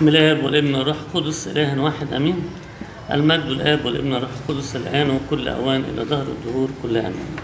بسم الاب والابن والروح القدس اله واحد امين المجد الاب والابن والروح القدس الان وكل اوان الى دهر الدهور كل امين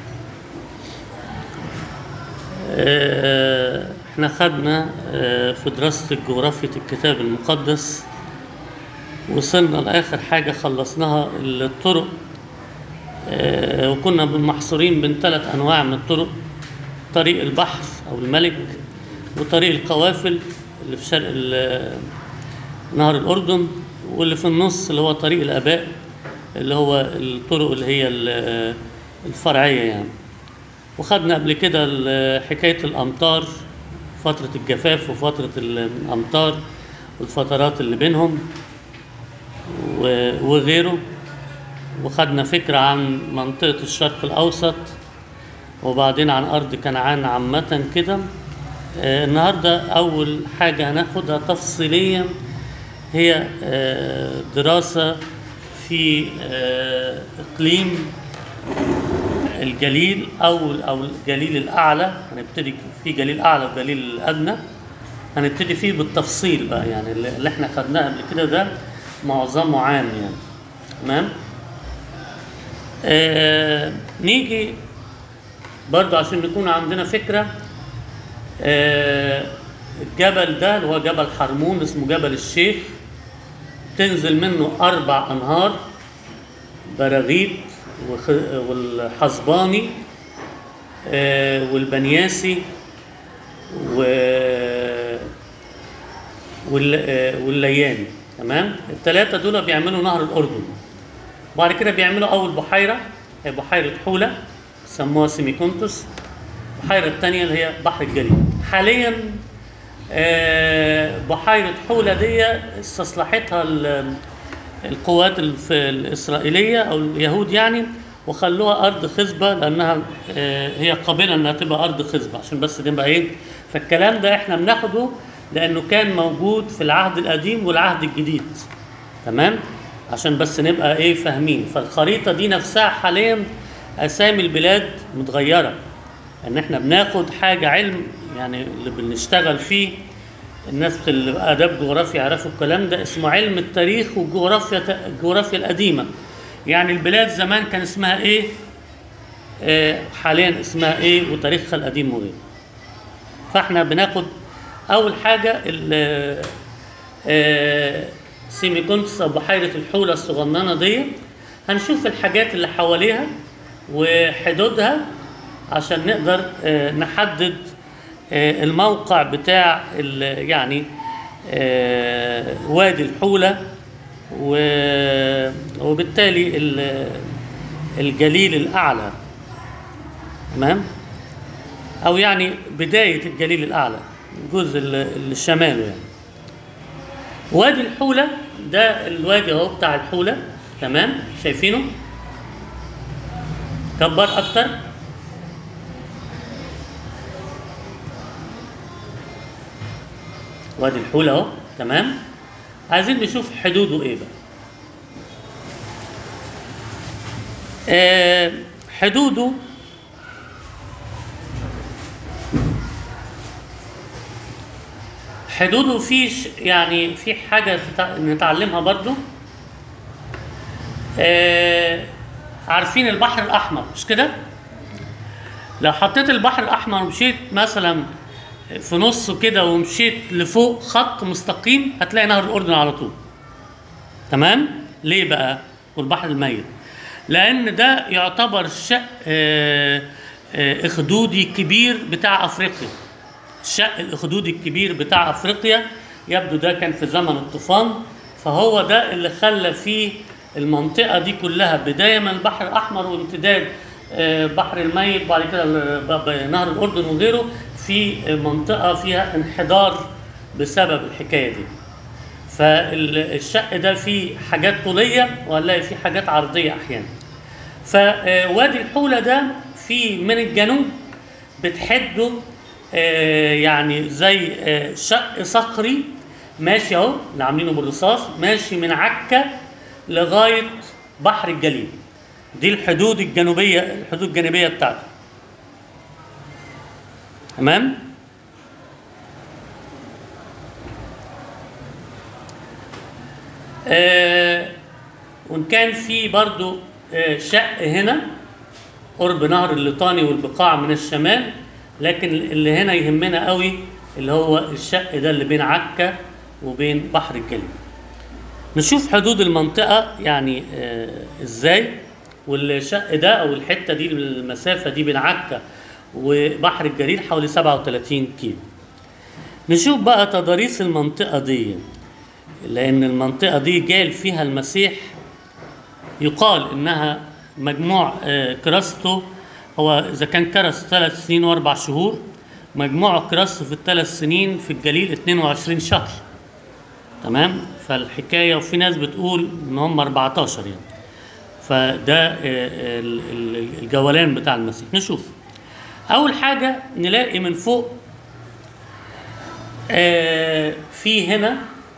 آه، احنا خدنا آه، في دراسة جغرافية الكتاب المقدس وصلنا لآخر حاجة خلصناها الطرق آه، وكنا محصورين بين ثلاث أنواع من الطرق طريق البحر أو الملك وطريق القوافل اللي في شرق ال- نهر الأردن واللي في النص اللي هو طريق الآباء اللي هو الطرق اللي هي ال- الفرعية يعني وخدنا قبل كده ال- حكاية الأمطار فترة الجفاف وفترة الأمطار والفترات اللي بينهم و- وغيره وخدنا فكرة عن منطقة الشرق الأوسط وبعدين عن أرض كنعان عامة كده آه، النهاردة أول حاجة هناخدها تفصيليا هي آه، دراسة في آه، إقليم الجليل او او الجليل الاعلى هنبتدي في جليل اعلى وجليل الادنى هنبتدي فيه بالتفصيل بقى يعني اللي اللي احنا خدناه قبل كده ده معظمه عام يعني تمام آه نيجي برضو عشان نكون عندنا فكره آه الجبل ده اللي هو جبل حرمون اسمه جبل الشيخ تنزل منه اربع انهار براغيث وخ- والحصباني آه، والبنياسي و وال- آه، واللياني تمام الثلاثه دول بيعملوا نهر الاردن وبعد كده بيعملوا اول بحيره هي بحيره حوله سموها سيميكونتوس البحيره الثانيه اللي هي بحر الجليل حاليا آه، بحيره حوله دي استصلحتها ال- القوات الف- الإسرائيلية أو اليهود يعني وخلوها أرض خصبة لأنها آه، هي قابلة إنها تبقى أرض خصبة عشان بس نبقى إيه فالكلام ده إحنا بناخده لأنه كان موجود في العهد القديم والعهد الجديد تمام عشان بس نبقى إيه فاهمين فالخريطة دي نفسها حاليا أسامي البلاد متغيرة إن إحنا بناخد حاجة علم يعني اللي بنشتغل فيه الناس اللي اداب جغرافيا يعرفوا الكلام ده اسمه علم التاريخ والجغرافيا الجغرافيا القديمه يعني البلاد زمان كان اسمها ايه آه حاليا اسمها ايه وتاريخها القديم وغيره فاحنا بناخد اول حاجه ال- آه سيميكونتس او بحيره الحوله الصغننه دي هنشوف الحاجات اللي حواليها وحدودها عشان نقدر آه، نحدد آه، الموقع بتاع ال- يعني آه، وادي الحولة و- وبالتالي ال- الجليل الأعلى تمام أو يعني بداية الجليل الأعلى الجزء ال- اللي شماله يعني وادي الحولة ده الوادي اهو بتاع الحولة تمام شايفينه كبر أكتر وادي الحولة اهو تمام عايزين نشوف حدوده ايه بقى آه حدوده حدوده في ش- يعني في حاجة تتع- نتعلمها برضو آه عارفين البحر الأحمر مش كده؟ لو حطيت البحر الأحمر ومشيت مثلا في نصه كده ومشيت لفوق خط مستقيم هتلاقي نهر الأردن على طول تمام؟ ليه بقى؟ والبحر الميت لأن ده يعتبر شق آه، آه، إخدودي كبير بتاع أفريقيا الشق الإخدودي الكبير بتاع أفريقيا يبدو ده كان في زمن الطوفان فهو ده اللي خلى فيه المنطقة دي كلها بداية من البحر الأحمر وامتداد آه، بحر الميت بعد كده ال- ب- ب- نهر الأردن وغيره في منطقة فيها انحدار بسبب الحكاية دي فالشق ده فيه حاجات طولية وهنلاقي فيه حاجات عرضية أحيانا فوادي الحولة ده فيه من الجنوب بتحده آه، يعني زي آه، شق صخري ماشي اهو اللي عاملينه بالرصاص ماشي من عكا لغايه بحر الجليل دي الحدود الجنوبيه الحدود الجانبيه بتاعته تمام آه وان كان في برضو آه شق هنا قرب نهر الليطاني والبقاع من الشمال لكن اللي هنا يهمنا قوي اللي هو الشق ده اللي بين عكا وبين بحر الجليل نشوف حدود المنطقة يعني آه ازاي والشق ده او الحتة دي المسافة دي بين عكا وبحر الجليل حوالي 37 كيلو نشوف بقى تضاريس المنطقة دي لأن المنطقة دي جال فيها المسيح يقال إنها مجموع آه، كراسته هو إذا كان كرس ثلاث سنين وأربع شهور مجموع كراسته في الثلاث سنين في الجليل 22 شهر تمام فالحكاية وفي ناس بتقول إن هم 14 يعني فده آه، ال- ال- الجولان بتاع المسيح نشوف أول حاجة نلاقي من فوق آه، في هنا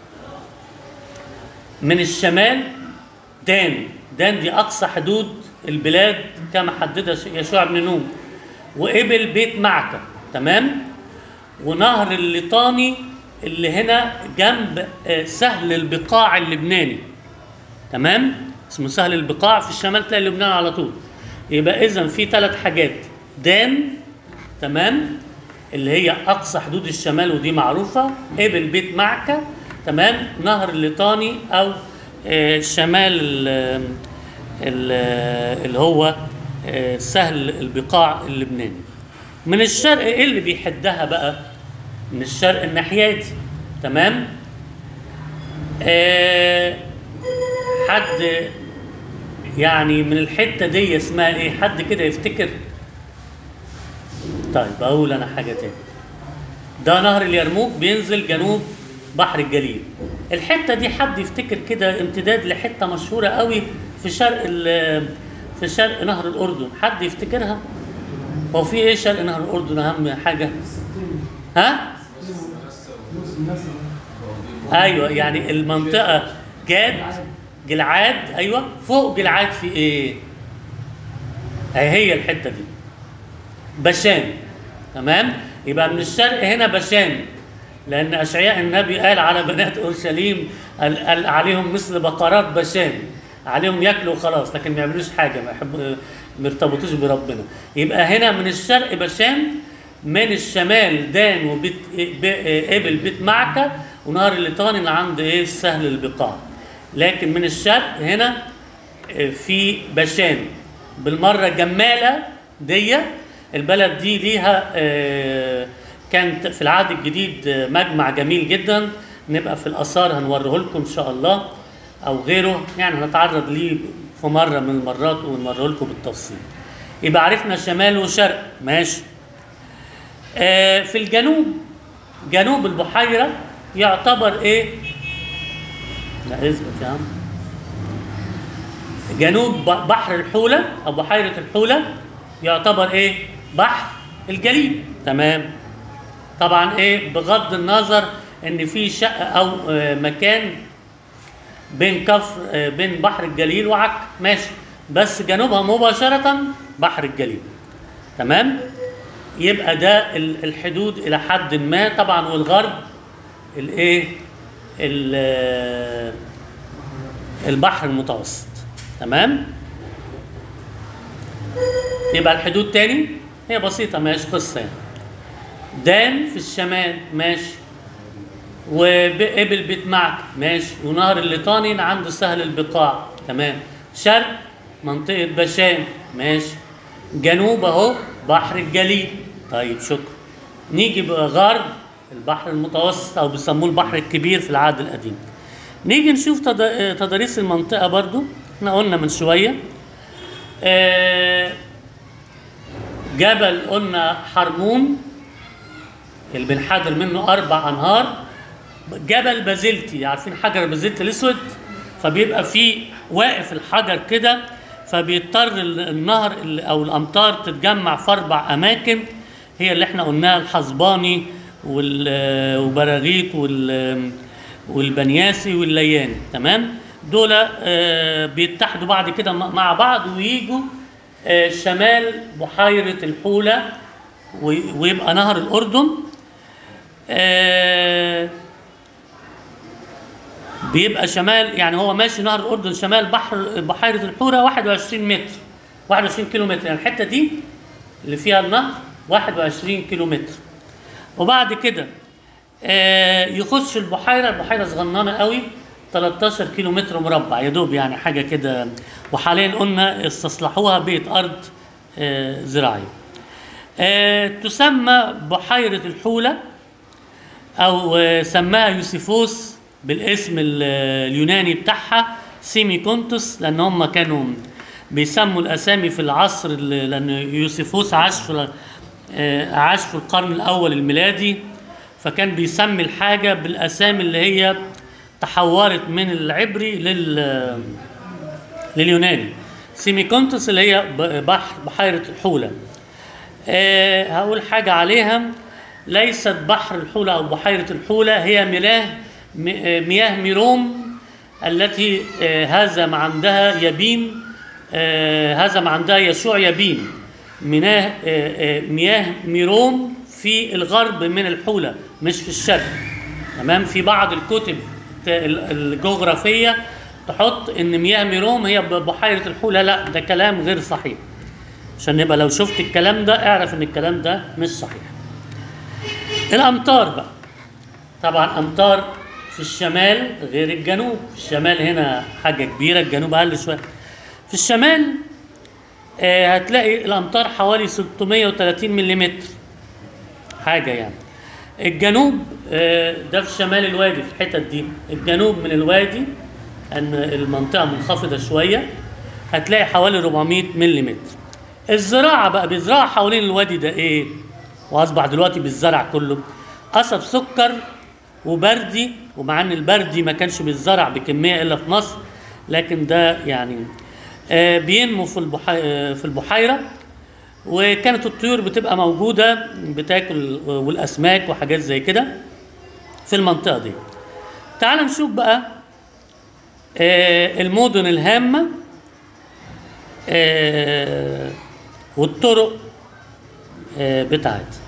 من الشمال دان دان دي أقصى حدود البلاد كما حددها ش- يشوع بن نون وقبل بيت معكة تمام ونهر الليطاني اللي هنا جنب آه، سهل البقاع اللبناني تمام اسمه سهل البقاع في الشمال تلاقي لبنان على طول يبقى اذا في ثلاث حاجات دان تمام اللي هي اقصى حدود الشمال ودي معروفه قبل بيت معكه تمام نهر الليطاني او آه، شمال ال- ال- اللي هو آه، سهل البقاع اللبناني من الشرق ايه اللي بيحدها بقى من الشرق الناحيه دي تمام آه حد يعني من الحته دي اسمها ايه حد كده يفتكر طيب اقول انا حاجه تاني ده نهر اليرموك بينزل جنوب بحر الجليل الحته دي حد يفتكر كده امتداد لحته مشهوره قوي في شرق ال- في شرق نهر الاردن حد يفتكرها هو في ايه شرق نهر الاردن اهم حاجه ها ايوه يعني المنطقه جاد جلعاد ايوه فوق جلعاد في ايه اهي هي الحته دي بشان تمام يبقى من الشرق هنا بشان لان اشعياء النبي قال على بنات اورشليم قال, قال عليهم مثل بقرات بشان عليهم ياكلوا وخلاص لكن ما يعملوش حاجه ما يحبوا ما يرتبطوش بربنا يبقى هنا من الشرق بشان من الشمال دان وبيت ب- ابل بيت معكه ونهر الليطاني اللي عند ايه سهل البقاع لكن من الشرق هنا في بشان بالمره جماله دي البلد دي ليها آه، كانت في العهد الجديد آه، مجمع جميل جدا نبقى في الاثار هنوريه لكم ان شاء الله او غيره يعني هنتعرض ليه في مره من المرات ونوريه لكم بالتفصيل يبقى عرفنا شمال وشرق ماشي آه، في الجنوب جنوب البحيره يعتبر ايه لا اثبت يا عم جنوب ب- بحر الحولة أو بحيرة الحولة يعتبر إيه؟ بحر الجليل تمام طبعا إيه بغض النظر إن في شقة أو آه، مكان بين كفر آه، بين بحر الجليل وعك ماشي بس جنوبها مباشرة بحر الجليل تمام يبقى ده ال- الحدود إلى حد ما طبعا والغرب الإيه؟ ال- آه، البحر المتوسط تمام يبقى الحدود تاني هي بسيطة ماشي قصة يعني دان في الشمال ماشي وقبل بيت معك ماشي ونهر الليطاني عنده سهل البقاع تمام شرق منطقة بشام ماشي جنوب اهو بحر الجليل طيب شكرا نيجي بقى غرب البحر المتوسط او بيسموه البحر الكبير في العهد القديم نيجي نشوف تد- تضاريس المنطقة برضو احنا قلنا من شوية آه، جبل قلنا حرمون اللي بنحدر منه أربع أنهار جبل بازلتي عارفين حجر بازلتي الأسود فبيبقى فيه واقف الحجر كده فبيضطر ال- النهر ال- أو الأمطار تتجمع في أربع أماكن هي اللي احنا قلناها الحصباني وال- وبراغيث وال والبنياسي واللياني تمام دول آه، بيتحدوا بعد كده م- مع بعض ويجوا آه، شمال بحيرة الحولة وي- ويبقى نهر الأردن آه، بيبقى شمال يعني هو ماشي نهر الاردن شمال بحر بحيره الحوره 21 متر 21 كيلو متر يعني الحته دي اللي فيها النهر 21 كيلو متر وبعد كده آه يخش البحيره البحيره صغننه قوي 13 كيلو متر مربع يا دوب يعني حاجه كده وحاليا قلنا استصلحوها بيت ارض آه زراعي آه تسمى بحيره الحوله او آه، سماها يوسيفوس بالاسم ال- اليوناني بتاعها سيمي كونتوس لان هم كانوا بيسموا الاسامي في العصر ال- لان يوسيفوس عاش في آه، عاش في القرن الاول الميلادي فكان بيسمي الحاجه بالاسامي اللي هي تحورت من العبري لل لليوناني سيميكونتوس اللي هي ب- بحر بحيره الحوله آه، هقول حاجة عليها ليست بحر الحولة أو بحيرة الحولة هي مياه م- آه، مياه ميروم التي آه، هزم عندها يبين آه، هزم عندها يسوع يبين مياه آه، آه، مياه ميروم في الغرب من الحولة مش في الشرق تمام في بعض الكتب الت- ال- الجغرافية تحط ان مياه ميروم هي ب- بحيرة الحولة لا ده كلام غير صحيح عشان نبقى لو شفت الكلام ده اعرف ان الكلام ده مش صحيح الامطار بقى طبعا امطار في الشمال غير الجنوب في الشمال هنا حاجه كبيره الجنوب اقل شويه في الشمال آه هتلاقي الامطار حوالي 630 ملم حاجه يعني الجنوب آه ده في شمال الوادي في الحتت دي الجنوب من الوادي ان المنطقه منخفضه شويه هتلاقي حوالي 400 ملم الزراعه بقى بيزرعوا حوالين الوادي ده ايه واصبح دلوقتي بالزرع كله قصب سكر وبردي ومع ان البردي ما كانش بيتزرع بكميه الا في مصر لكن ده يعني آه، بينمو في البحي... آه، في البحيره وكانت الطيور بتبقى موجوده بتاكل والاسماك وحاجات زي كده في المنطقه دي تعال نشوف بقى آه، المدن الهامه آه، والطرق آه، بتاعتها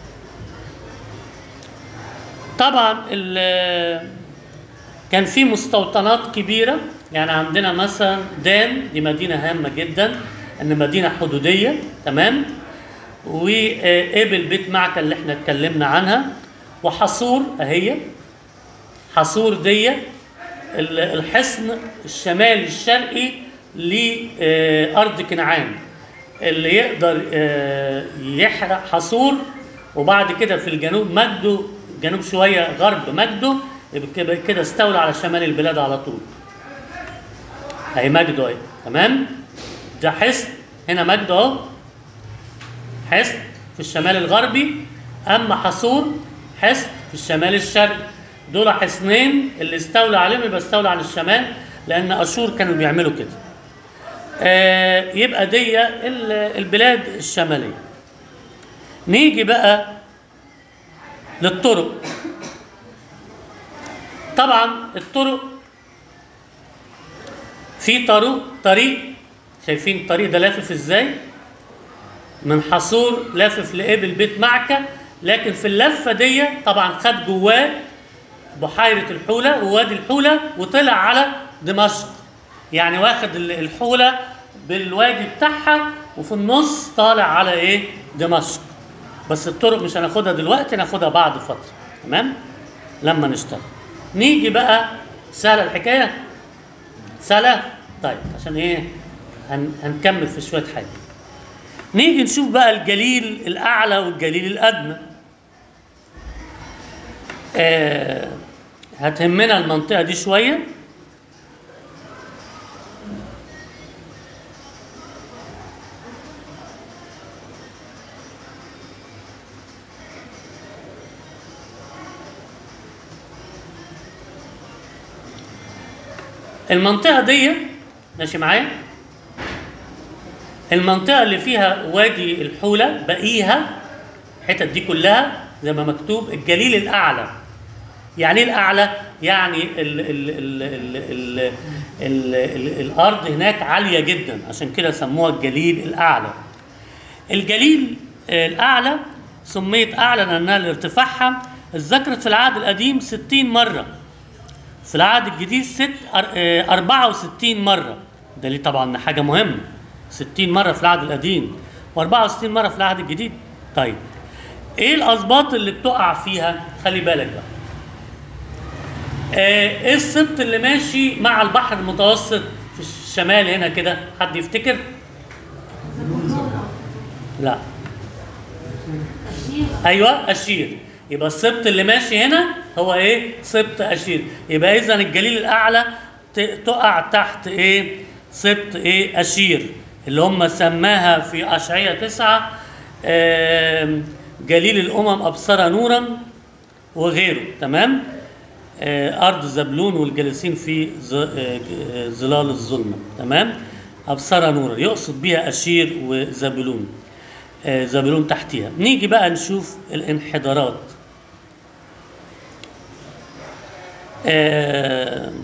طبعا ال- كان في مستوطنات كبيرة يعني عندنا مثلا دان دي مدينة هامة جدا ان مدينة حدودية تمام وقبل بيت معكا اللي احنا اتكلمنا عنها وحصور اهي حصور دي ال- الحصن الشمالي الشرقي لأرض كنعان اللي يقدر آه، يحرق حصور وبعد كده في الجنوب مجده جنوب شوية غرب مجده يبقى كده- كده استولى على شمال البلاد على طول اهي مجده اهي تمام ده حصن هنا مجده اهو حصن في الشمال الغربي اما حصور حصن في الشمال الشرقي دول حصنين اللي استولى عليهم يبقى استولى على الشمال لان اشور كانوا بيعملوا كده آه يبقى دي ال- البلاد الشماليه نيجي بقى للطرق طبعا الطرق في طرق طريق شايفين الطريق ده لافف ازاي من حصور لافف لقبل بيت معكة لكن في اللفة دي طبعا خد جواه بحيرة الحولة ووادي الحولة وطلع على دمشق يعني واخد ال- الحولة بالوادي بتاعها وفي النص طالع على ايه دمشق بس الطرق مش هناخدها دلوقتي ناخدها بعد فترة تمام لما نشتغل نيجي بقى سهلة الحكاية سهلة طيب عشان ايه هن هنكمل في شوية حاجة نيجي نشوف بقى الجليل الأعلى والجليل الأدنى آه هتهمنا المنطقة دي شوية المنطقة دي ماشي معايا المنطقة اللي فيها وادي الحولة بقيها الحتت دي كلها زي ما مكتوب الجليل الأعلى يعني ايه الأعلى؟ يعني ال ال ال ال ال ال ال الأرض هناك عالية جدا عشان كده سموها الجليل الأعلى الجليل آه، الأعلى سميت أعلى لأنها لارتفاعها اتذكرت في العهد القديم 60 مرة في العهد الجديد ست أر- آه، 64 مرة ده ليه طبعا حاجة مهمة 60 مرة في العهد القديم و64 مرة في العهد الجديد طيب ايه الاسباط اللي بتقع فيها خلي بالك بقى آه، ايه السبط اللي ماشي مع البحر المتوسط في الشمال هنا كده حد يفتكر لا تشير ايوه اشير يبقى السبط اللي ماشي هنا هو ايه سبط اشير يبقى اذا الجليل الاعلى ت- تقع تحت ايه سبط ايه اشير اللي هم سماها في اشعياء تسعة آم، جليل الامم ابصر نورا وغيره تمام آه، ارض زبلون والجالسين في ظ- آه، آه، ظلال الظلمه تمام ابصر نورا يقصد بها اشير وزبلون آه، زبلون تحتها نيجي بقى نشوف الانحدارات آه،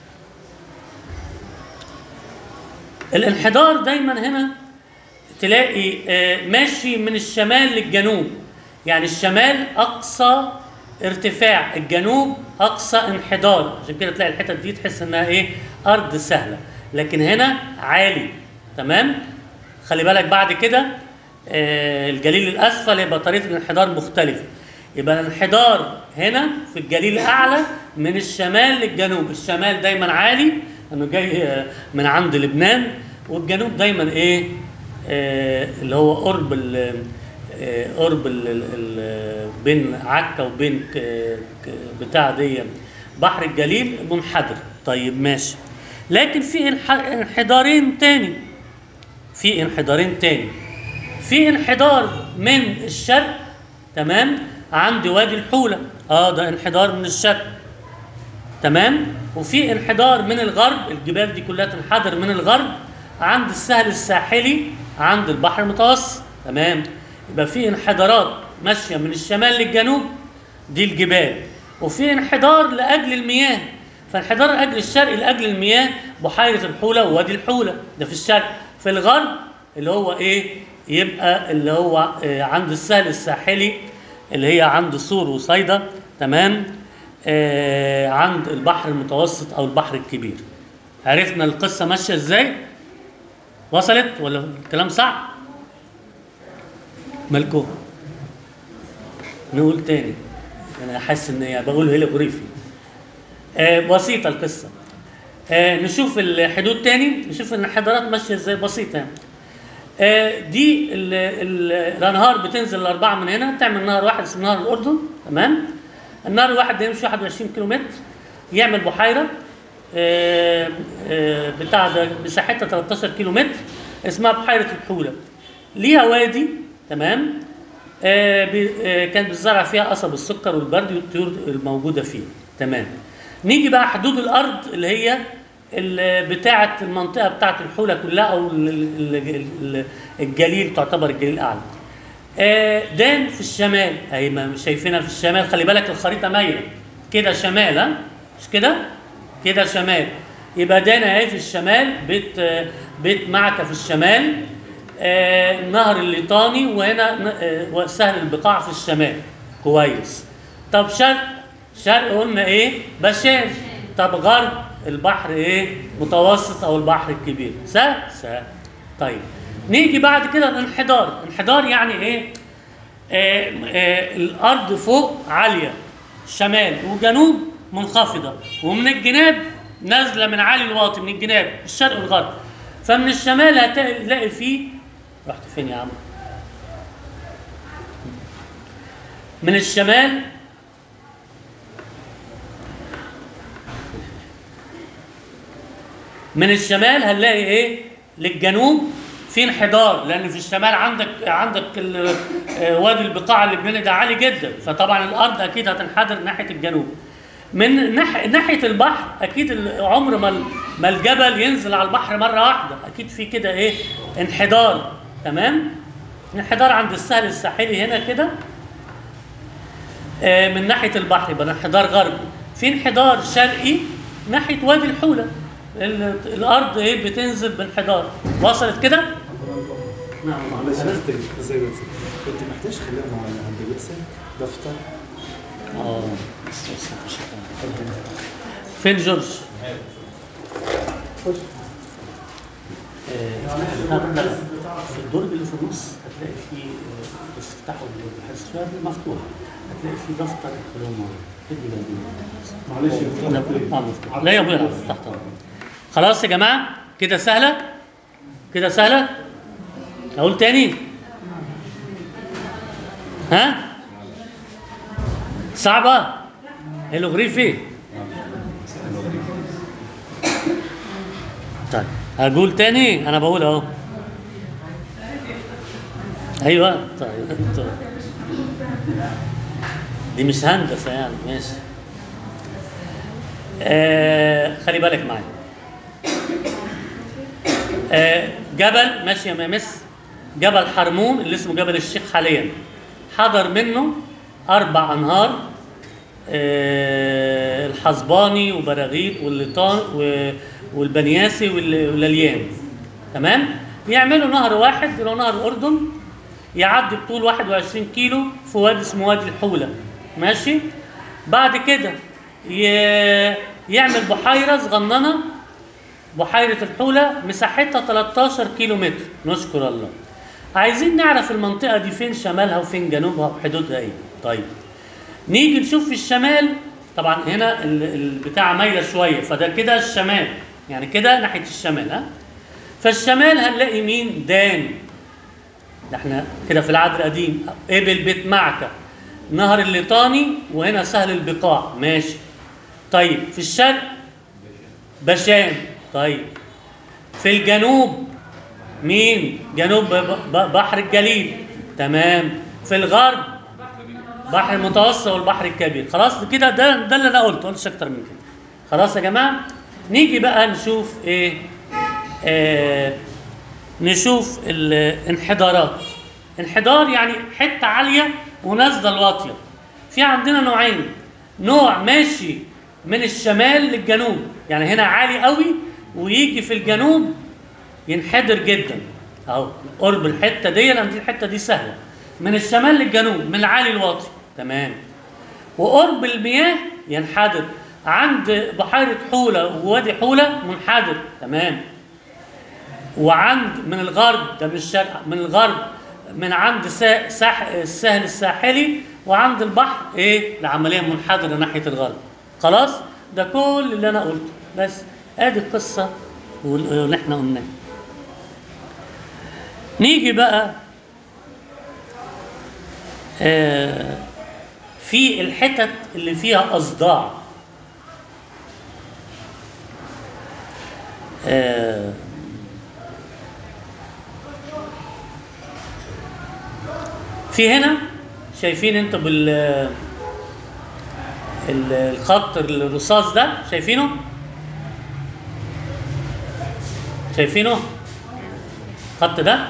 الانحدار دايما هنا تلاقي آه، ماشي من الشمال للجنوب يعني الشمال اقصى ارتفاع الجنوب اقصى انحدار عشان كده تلاقي الحتت دي تحس انها ايه ارض سهله لكن هنا عالي تمام خلي بالك بعد كده آه، الجليل الاسفل يبقى طريقه الانحدار مختلفه يبقى الانحدار هنا في الجليل الاعلى من الشمال للجنوب الشمال دايما عالي انه جاي آه، من عند لبنان والجنوب دايما ايه آه، اللي هو قرب ال- آه، قرب ال- ال- ال- بين عكا وبين ك- ك- بتاع دي بحر الجليل منحدر طيب ماشي لكن في انح- انحدارين تاني في انحدارين تاني في انحدار من الشرق تمام عند وادي الحولة اه ده انحدار من الشرق تمام وفي انحدار من الغرب الجبال دي كلها تنحدر من الغرب عند السهل الساحلي عند البحر المتوسط تمام يبقى في انحدارات ماشيه من الشمال للجنوب دي الجبال وفي انحدار لاجل المياه فانحدار لاجل الشرق لاجل المياه بحيره الحوله ووادي الحوله ده في الشرق في الغرب اللي هو ايه يبقى اللي هو آه، عند السهل الساحلي اللي هي عند صور وصيدا تمام آه عند البحر المتوسط او البحر الكبير عرفنا القصه ماشيه ازاي وصلت ولا الكلام صح مالكو نقول تاني انا حاسس ان بقول هيلوغريفي آه بسيطه القصه آه نشوف الحدود تاني نشوف الانحدارات ماشيه ازاي بسيطه يعني آه، دي ال- ال- الانهار بتنزل الاربعه من هنا تعمل نهر واحد اسمه نهر الاردن تمام النهر الواحد ده يمشي 21 كيلو متر يعمل بحيره آه، آه، بتاع ده مساحتها 13 كيلو متر اسمها بحيره الحوله ليها وادي تمام آه، بي- آه، كان بيزرع فيها قصب السكر والبرد والطيور الموجوده فيه تمام نيجي بقى حدود الارض اللي هي ال- بتاعه المنطقه بتاعه الحوله كلها او ال- ال- ال- ال- الجليل تعتبر الجليل الاعلى آه، دان في الشمال اهي ما شايفينها في الشمال خلي بالك الخريطه مايله كده شمال ها مش كده كده شمال يبقى دان اهي في الشمال بيت آه، بيت معكه في الشمال آه، النهر الليطاني وهنا ن- آه، سهل البقاع في الشمال كويس طب شرق شرق قلنا ايه بشام طب غرب البحر ايه متوسط او البحر الكبير سهل سهل طيب نيجي بعد كده الانحدار انحدار يعني ايه آه آه الارض فوق عاليه شمال وجنوب منخفضه ومن الجناب نازله من عالي الواطي من الجناب الشرق والغرب فمن الشمال هتلاقي فيه رحت فين يا عم من الشمال من الشمال هنلاقي ايه للجنوب في انحدار لان في الشمال عندك عندك ال- آه، وادي البقاع اللبناني ده عالي جدا فطبعا الارض اكيد هتنحدر ناحيه الجنوب من ناح- ناحيه البحر اكيد ال- عمر ما ال- ما الجبل ينزل على البحر مره واحده اكيد في كده ايه انحدار تمام انحدار عند السهل الساحلي هنا كده آه، من ناحيه البحر يبقى انحدار غربي في انحدار شرقي ناحيه وادي الحوله ال- الارض ايه بتنزل بانحدار وصلت كده نعم معلش حضرتك زي ما قلت كنت محتاج خليها مع عند ويتسن دفتر اه بس- بس مش هتعرف. فين جورج؟ خش آه، لا لا لا في الدرج اللي في النص هتلاقي فيه آه، بس افتحوا الحس شويه مفتوح هتلاقي فيه دفتر علوم ادي معلش لا يا آه، مفتوح. لا يا ابويا تحت خلاص يا جماعه كده سهله كده سهله اقول تاني ها صعبه هيلوغريفي طيب هقول تاني انا بقول اهو ايوه طيب انتوا دي مش هندسه يعني ماشي آه خلي بالك معايا آه جبل ماشي يا مامس جبل حرموم اللي اسمه جبل الشيخ حاليا حضر منه اربع انهار آه الحصباني وبراغيث والليطان و- والبنياسي وال- والليان تمام يعملوا نهر واحد اللي هو نهر الاردن يعدي بطول 21 كيلو في وادي اسمه وادي الحوله ماشي بعد كده ي- يعمل بحيره صغننه بحيرة الحولة مساحتها 13 كيلو متر نشكر الله عايزين نعرف المنطقة دي فين شمالها وفين جنوبها وحدودها ايه طيب نيجي نشوف في الشمال طبعا هنا ال- البتاع مايلة شوية فده كده الشمال يعني كده ناحية الشمال ها فالشمال هنلاقي مين دان ده احنا كده في العهد القديم ابل بيت معكة نهر الليطاني وهنا سهل البقاع ماشي طيب في الشرق بشان طيب في الجنوب مين جنوب ب- ب- بحر الجليل تمام في الغرب بحر المتوسط والبحر الكبير خلاص كده ده ده اللي انا قلته قلتش اكتر من كده خلاص يا جماعه نيجي بقى نشوف ايه آه نشوف الانحدارات انحدار يعني حته عاليه ونازله الواطيه في عندنا نوعين نوع ماشي من الشمال للجنوب يعني هنا عالي قوي ويجي في الجنوب ينحدر جدا اهو قرب الحته دي لان دي الحته دي سهله من الشمال للجنوب من العالي الواطي تمام وقرب المياه ينحدر عند بحيره حوله ووادي حوله منحدر تمام وعند من الغرب ده من الشرق من الغرب من عند سا- ساح الساحل الساحلي وعند البحر ايه العمليه منحدره ناحيه الغرب خلاص ده كل اللي انا قلته بس ادي القصه وال- واللي احنا قلناه نيجي بقى آه في الحتت اللي فيها اصداع آه في هنا شايفين انتوا بال ال- الخط الرصاص ده شايفينه شايفينه الخط ده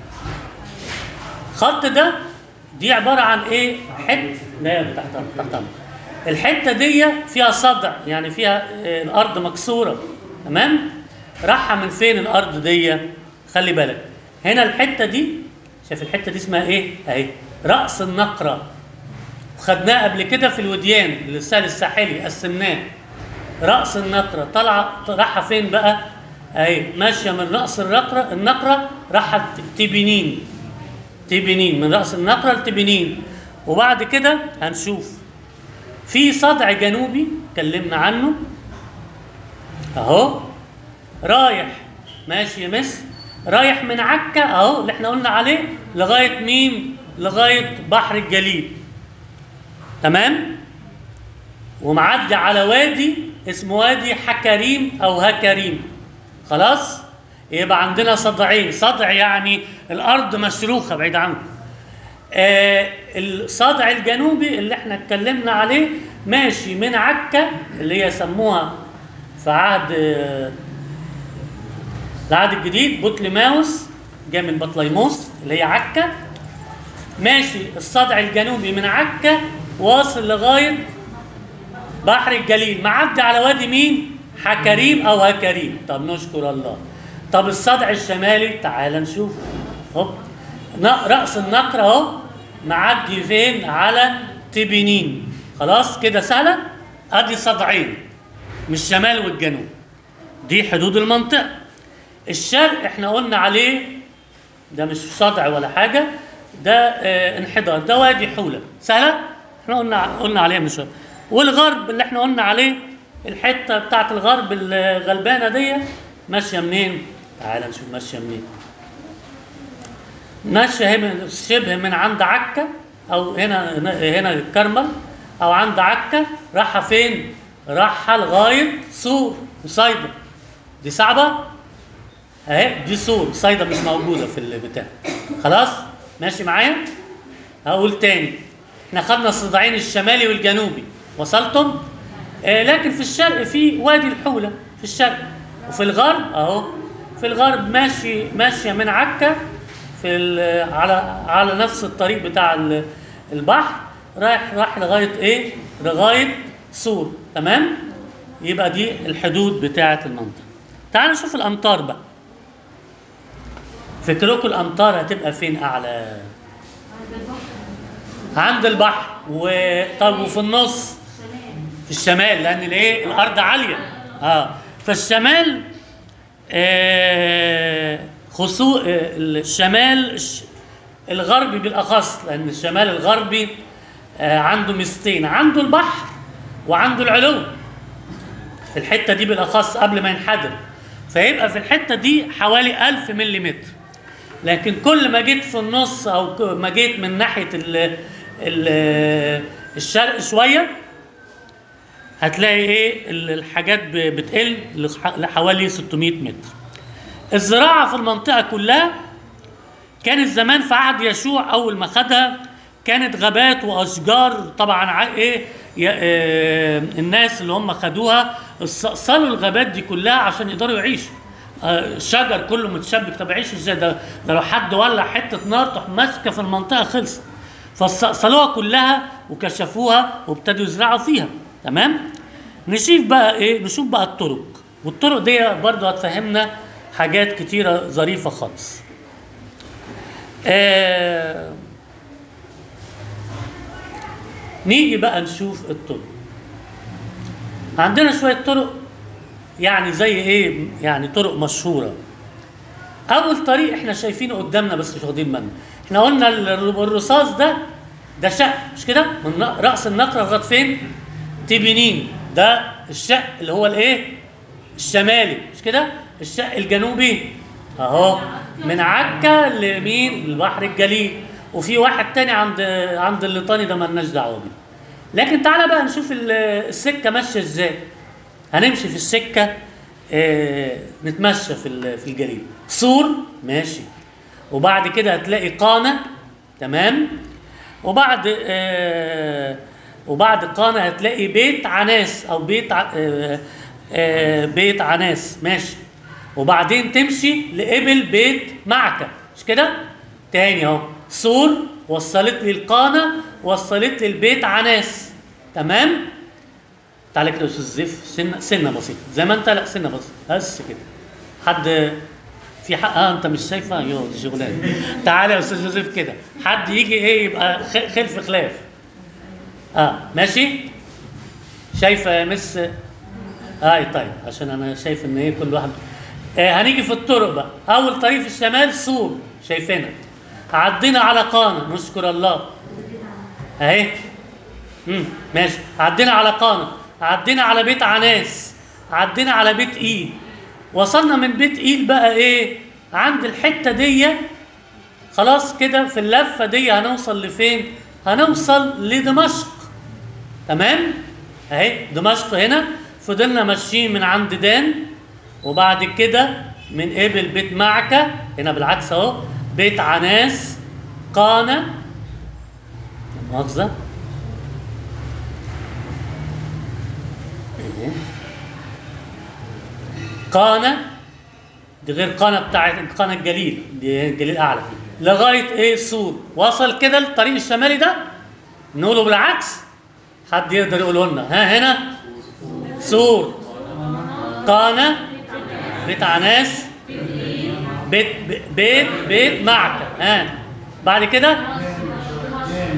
الخط ده دي عبارة عن ايه حتة لا يا تحت أمر، تحت أمر. الحتة دي فيها صدع يعني فيها آه، الأرض مكسورة تمام راحة من فين الأرض دي خلي بالك هنا الحتة دي شايف الحتة دي اسمها ايه اهي رأس النقرة وخدناه قبل كده في الوديان السهل الساحلي قسمناه رأس النقرة طالعة رايحة فين بقى؟ أهي ماشية من رأس النقرة النقرة راحت تبنين تبنين من رأس النقرة لتبنين وبعد كده هنشوف في صدع جنوبي اتكلمنا عنه اهو رايح ماشي يا مس رايح من عكا اهو اللي احنا قلنا عليه لغايه مين؟ لغايه بحر الجليل تمام؟ ومعدي على وادي اسمه وادي حكريم او هكريم خلاص؟ يبقى عندنا صدعين صدع يعني الارض مشروخه بعيد عنكم آه الصدع الجنوبي اللي احنا اتكلمنا عليه ماشي من عكا اللي هي سموها في عهد آه العهد الجديد بطليماوس جاي من بطليموس اللي هي عكا ماشي الصدع الجنوبي من عكا واصل لغايه بحر الجليل معدي على وادي مين؟ حكريم او هكريم طب نشكر الله طب الصدع الشمالي تعال نشوف هوب ن- راس النقر اهو معدي فين على تبنين خلاص كده سهله ادي صدعين من الشمال والجنوب دي حدود المنطقة الشرق احنا قلنا عليه ده مش صدع ولا حاجة ده اه انحدار ده وادي حولة سهلة احنا قلنا قلنا عليه من شوية والغرب اللي احنا قلنا عليه الحتة بتاعت الغرب الغلبانة دي ماشية منين؟ تعال نشوف ماشية منين ماشية هي من شبه من عند عكا أو هنا هنا الكرمل أو عند عكا رايحة فين؟ رايحة لغاية سور وصيدا دي صعبة؟ اهي دي سور صيدا مش موجودة في البتاع خلاص؟ ماشي معايا؟ هقول تاني احنا خدنا الصداعين الشمالي والجنوبي وصلتم؟ آه لكن في الشرق في وادي الحولة في الشرق وفي الغرب اهو في الغرب ماشي ماشية من عكا في ال- على على نفس الطريق بتاع ال- البحر رايح راح لغايه ايه؟ لغايه سور تمام؟ يبقى دي الحدود بتاعه المنطقه. تعالوا نشوف الامطار بقى. فكركم الامطار هتبقى فين اعلى؟ عند البحر وطب وفي النص في الشمال لان الايه؟ الارض عاليه. اه فالشمال آه، خصو آه، الشمال الش- الغربي بالاخص لان الشمال الغربي آه، عنده ميزتين عنده البحر وعنده العلو في الحته دي بالاخص قبل ما ينحدر فيبقى في الحته دي حوالي 1000 ملم لكن كل ما جيت في النص او ك- ما جيت من ناحيه ال ال الشرق شويه هتلاقي ايه ال- الحاجات ب- بتقل لح- لحوالي 600 متر الزراعه في المنطقه كلها كانت زمان في عهد يشوع اول ما خدها كانت غابات واشجار طبعا ع- ايه يا- آه، الناس اللي هم خدوها استأصلوا الغابات دي كلها عشان يقدروا يعيشوا آه، الشجر كله متشبك طب يعيش ازاي ده, ده لو حد ولع حته نار تروح ماسكه في المنطقه خلصت فاستأصلوها كلها وكشفوها وابتدوا يزرعوا فيها تمام نشوف بقى ايه نشوف بقى الطرق والطرق دي برضو هتفهمنا حاجات كتيره ظريفه خالص آه نيجي بقى نشوف الطرق عندنا شوية طرق يعني زي ايه يعني طرق مشهورة أول طريق احنا شايفينه قدامنا بس مش واخدين بالنا احنا قلنا ال- الرصاص ده ده شق مش كده من ن- رأس النقرة لغاية فين تبنين ده الشق اللي هو الايه الشمالي مش كده الشق الجنوبي اهو من عكا لمين البحر الجليل وفي واحد تاني عند عند الليطاني ده مالناش دعوه بيه لكن تعالى بقى نشوف ال- السكه ماشيه ازاي هنمشي في السكه آه نتمشى في ال- في الجليل سور ماشي وبعد كده هتلاقي قانه تمام وبعد آه وبعد قانه هتلاقي بيت عناس او بيت ع- آه آه بيت عناس ماشي وبعدين تمشي لقبل بيت معكة مش كده؟ تاني اهو سور وصلت لي القانة وصلت لي البيت عناس تمام؟ تعالى كده يا استاذ زيف سنه سنه بسيطه زي ما انت لا سنه بسيطه بس كده حد في حق اه انت مش شايفه يو دي شغلانه تعالى يا استاذ يوسف كده حد يجي ايه يبقى خ- خلف خلاف اه ماشي شايفه يا مس اي طيب عشان انا شايف ان ايه كل واحد آه هنيجي في الطرق بقى اول طريق في الشمال سور شايفينها عدينا على قانة نشكر الله اهي امم ماشي عدينا على قانة عدينا على بيت عناس عدينا على بيت ايل وصلنا من بيت ايل بقى ايه عند الحتة دي خلاص كده في اللفة دي هنوصل لفين هنوصل لدمشق تمام اهي دمشق هنا فضلنا ماشيين من عند دان وبعد كده من قبل بيت معكة هنا بالعكس اهو بيت عناس قانة لا مؤاخذة إيه. قانة دي غير قانة بتاعت قانة الجليل دي الجليل أعلى لغاية إيه سور وصل كده الطريق الشمالي ده نقوله بالعكس حد يقدر يقوله لنا ها هنا سور قانة بيت عناس بيت بيت بيت معكة ها بعد كده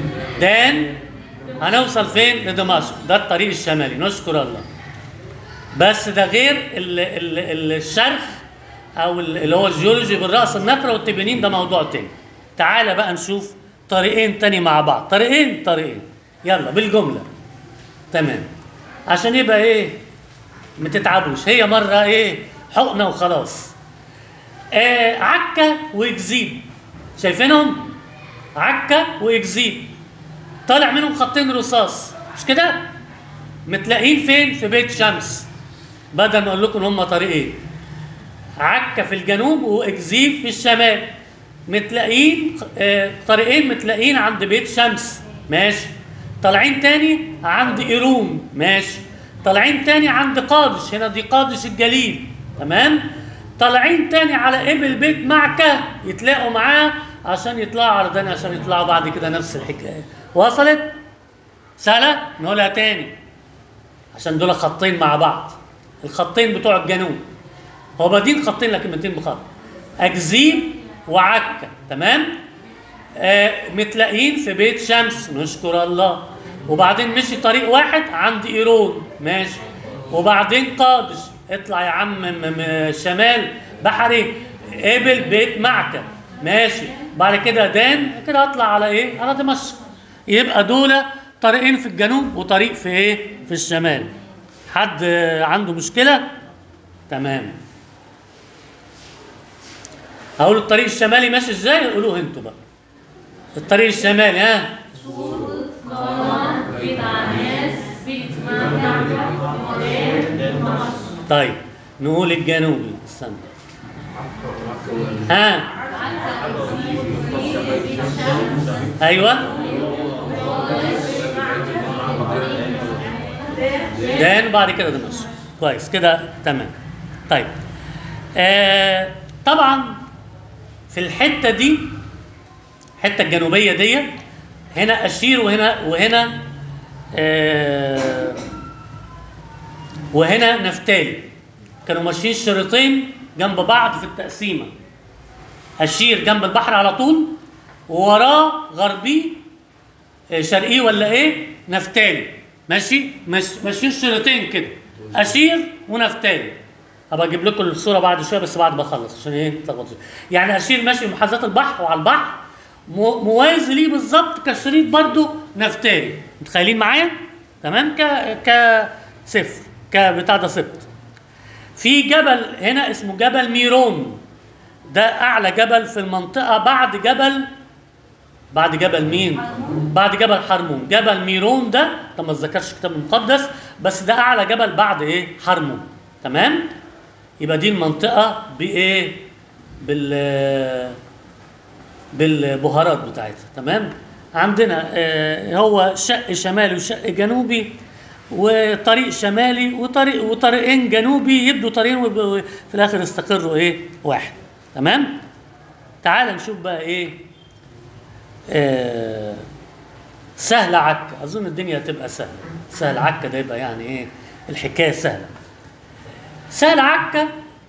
دان هنوصل فين لدمشق ده الطريق الشمالي نشكر الله بس ده غير ال ال ال الشرخ او ال- اللي هو الجيولوجي بالراس النقره والتبيانين ده موضوع تاني تعالى بقى نشوف طريقين تاني مع بعض طريقين طريقين يلا بالجمله تمام عشان يبقى ايه ما تتعبوش هي مره ايه حقنه وخلاص آه عكا واكزيب شايفينهم عكا واكزيب طالع منهم خطين رصاص مش كده متلاقين فين في بيت شمس بدل ما اقول لكم ان هم طريقين عكا في الجنوب واكزيب في الشمال متلاقين آه طريقين متلاقين عند بيت شمس ماشي طالعين تاني عند ايرون ماشي طالعين تاني عند قادش هنا دي قادش الجليل تمام طالعين تاني على ابل بيت معكة يتلاقوا معاه عشان يطلعوا على داني عشان يطلعوا بعد كده نفس الحكايه وصلت سهله نقولها تاني عشان دول خطين مع بعض الخطين بتوع الجنوب هو بادين خطين لكن متين بخط اكزيب وعكا تمام آه متلاقين في بيت شمس نشكر الله وبعدين مشي طريق واحد عند ايرون ماشي وبعدين قادش اطلع يا عم م- م- شمال بحري قبل بيت معكا ماشي بعد كده دان كده اطلع على ايه على دمشق يبقى دول طريقين في الجنوب وطريق في ايه في الشمال حد آه، عنده مشكله تمام هقول الطريق الشمالي ماشي ازاي قولوه انتوا بقى الطريق الشمالي ها بيت عناس بيت مكة مولين دمشق طيب نقول الجنوبي استنى ها ايوه دان بعد كده دمشق كويس كده تمام طيب آه طبعا في الحته دي الحته الجنوبيه دي هنا اشير وهنا وهنا آه وهنا نفتالي كانوا ماشيين شريطين جنب بعض في التقسيمه اشير جنب البحر على طول ووراه غربي آه، شرقي ولا ايه نفتالي ماشي مش ماشيين شريطين كده اشير ونفتالي هبقى اجيب لكم الصوره بعد شويه بس بعد ما اخلص عشان ايه ما تلخبطوش يعني اشير ماشي محاذاه البحر وعلى البحر مو- موازي ليه بالظبط كشريط برضو نفتالي متخيلين معايا تمام ك ك صفر كبتاع ده سبت في جبل هنا اسمه جبل ميرون ده اعلى جبل في المنطقه بعد جبل بعد جبل مين؟ بعد جبل حرمون، جبل ميرون ده طب ما اتذكرش الكتاب المقدس بس ده اعلى جبل بعد ايه؟ حرمون تمام؟ يبقى دي المنطقه بايه؟ بال بالبهارات بتاعتها تمام؟ عندنا آه هو شق شمالي وشق جنوبي وطريق شمالي وطريق وطريقين جنوبي يبدوا طريقين ويبقوا في الاخر يستقروا ايه؟ واحد تمام؟ تعال نشوف بقى ايه آه، سهل عكا اظن الدنيا هتبقى سهله سهل عكا ده يبقى يعني ايه الحكايه سهله سهل عكا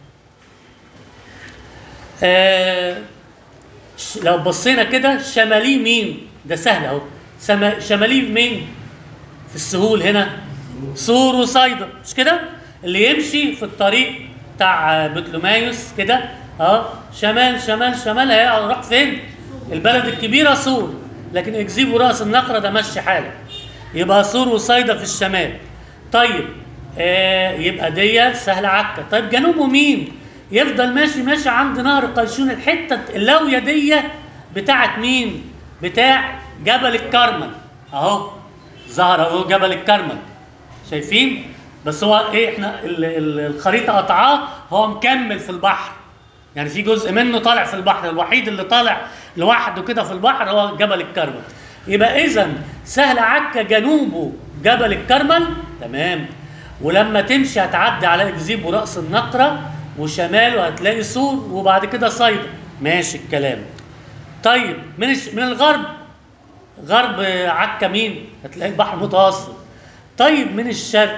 آه ش- لو بصينا كده شماليه مين ده سهل اهو سما- شماليه مين في السهول هنا سور وصيدا مش كده اللي يمشي في الطريق بتاع بطلمايوس كده اه شمال شمال شمال هيروح فين البلد الكبيره سور لكن اكذيب وراس النقره ده مشي حالك يبقى سور وصيدا في الشمال طيب آه يبقى دي سهل عكا طيب جنوبه مين يفضل ماشي ماشي عند نهر قيشون الحته اللويه دي بتاعت مين بتاع جبل الكرمل اهو ظهر اهو جبل الكرمل شايفين بس هو ايه احنا ال- ال- الخريطه قطعاه هو مكمل في البحر يعني في جزء منه طالع في البحر الوحيد اللي طالع لوحده كده في البحر هو جبل الكرمل يبقى اذا سهل عكا جنوبه جبل الكرمل تمام ولما تمشي هتعدي على اكذيب وراس النقره وشماله هتلاقي سور وبعد كده صيدا ماشي الكلام طيب من الش... من الغرب غرب عكا مين هتلاقي البحر المتوسط طيب من الشرق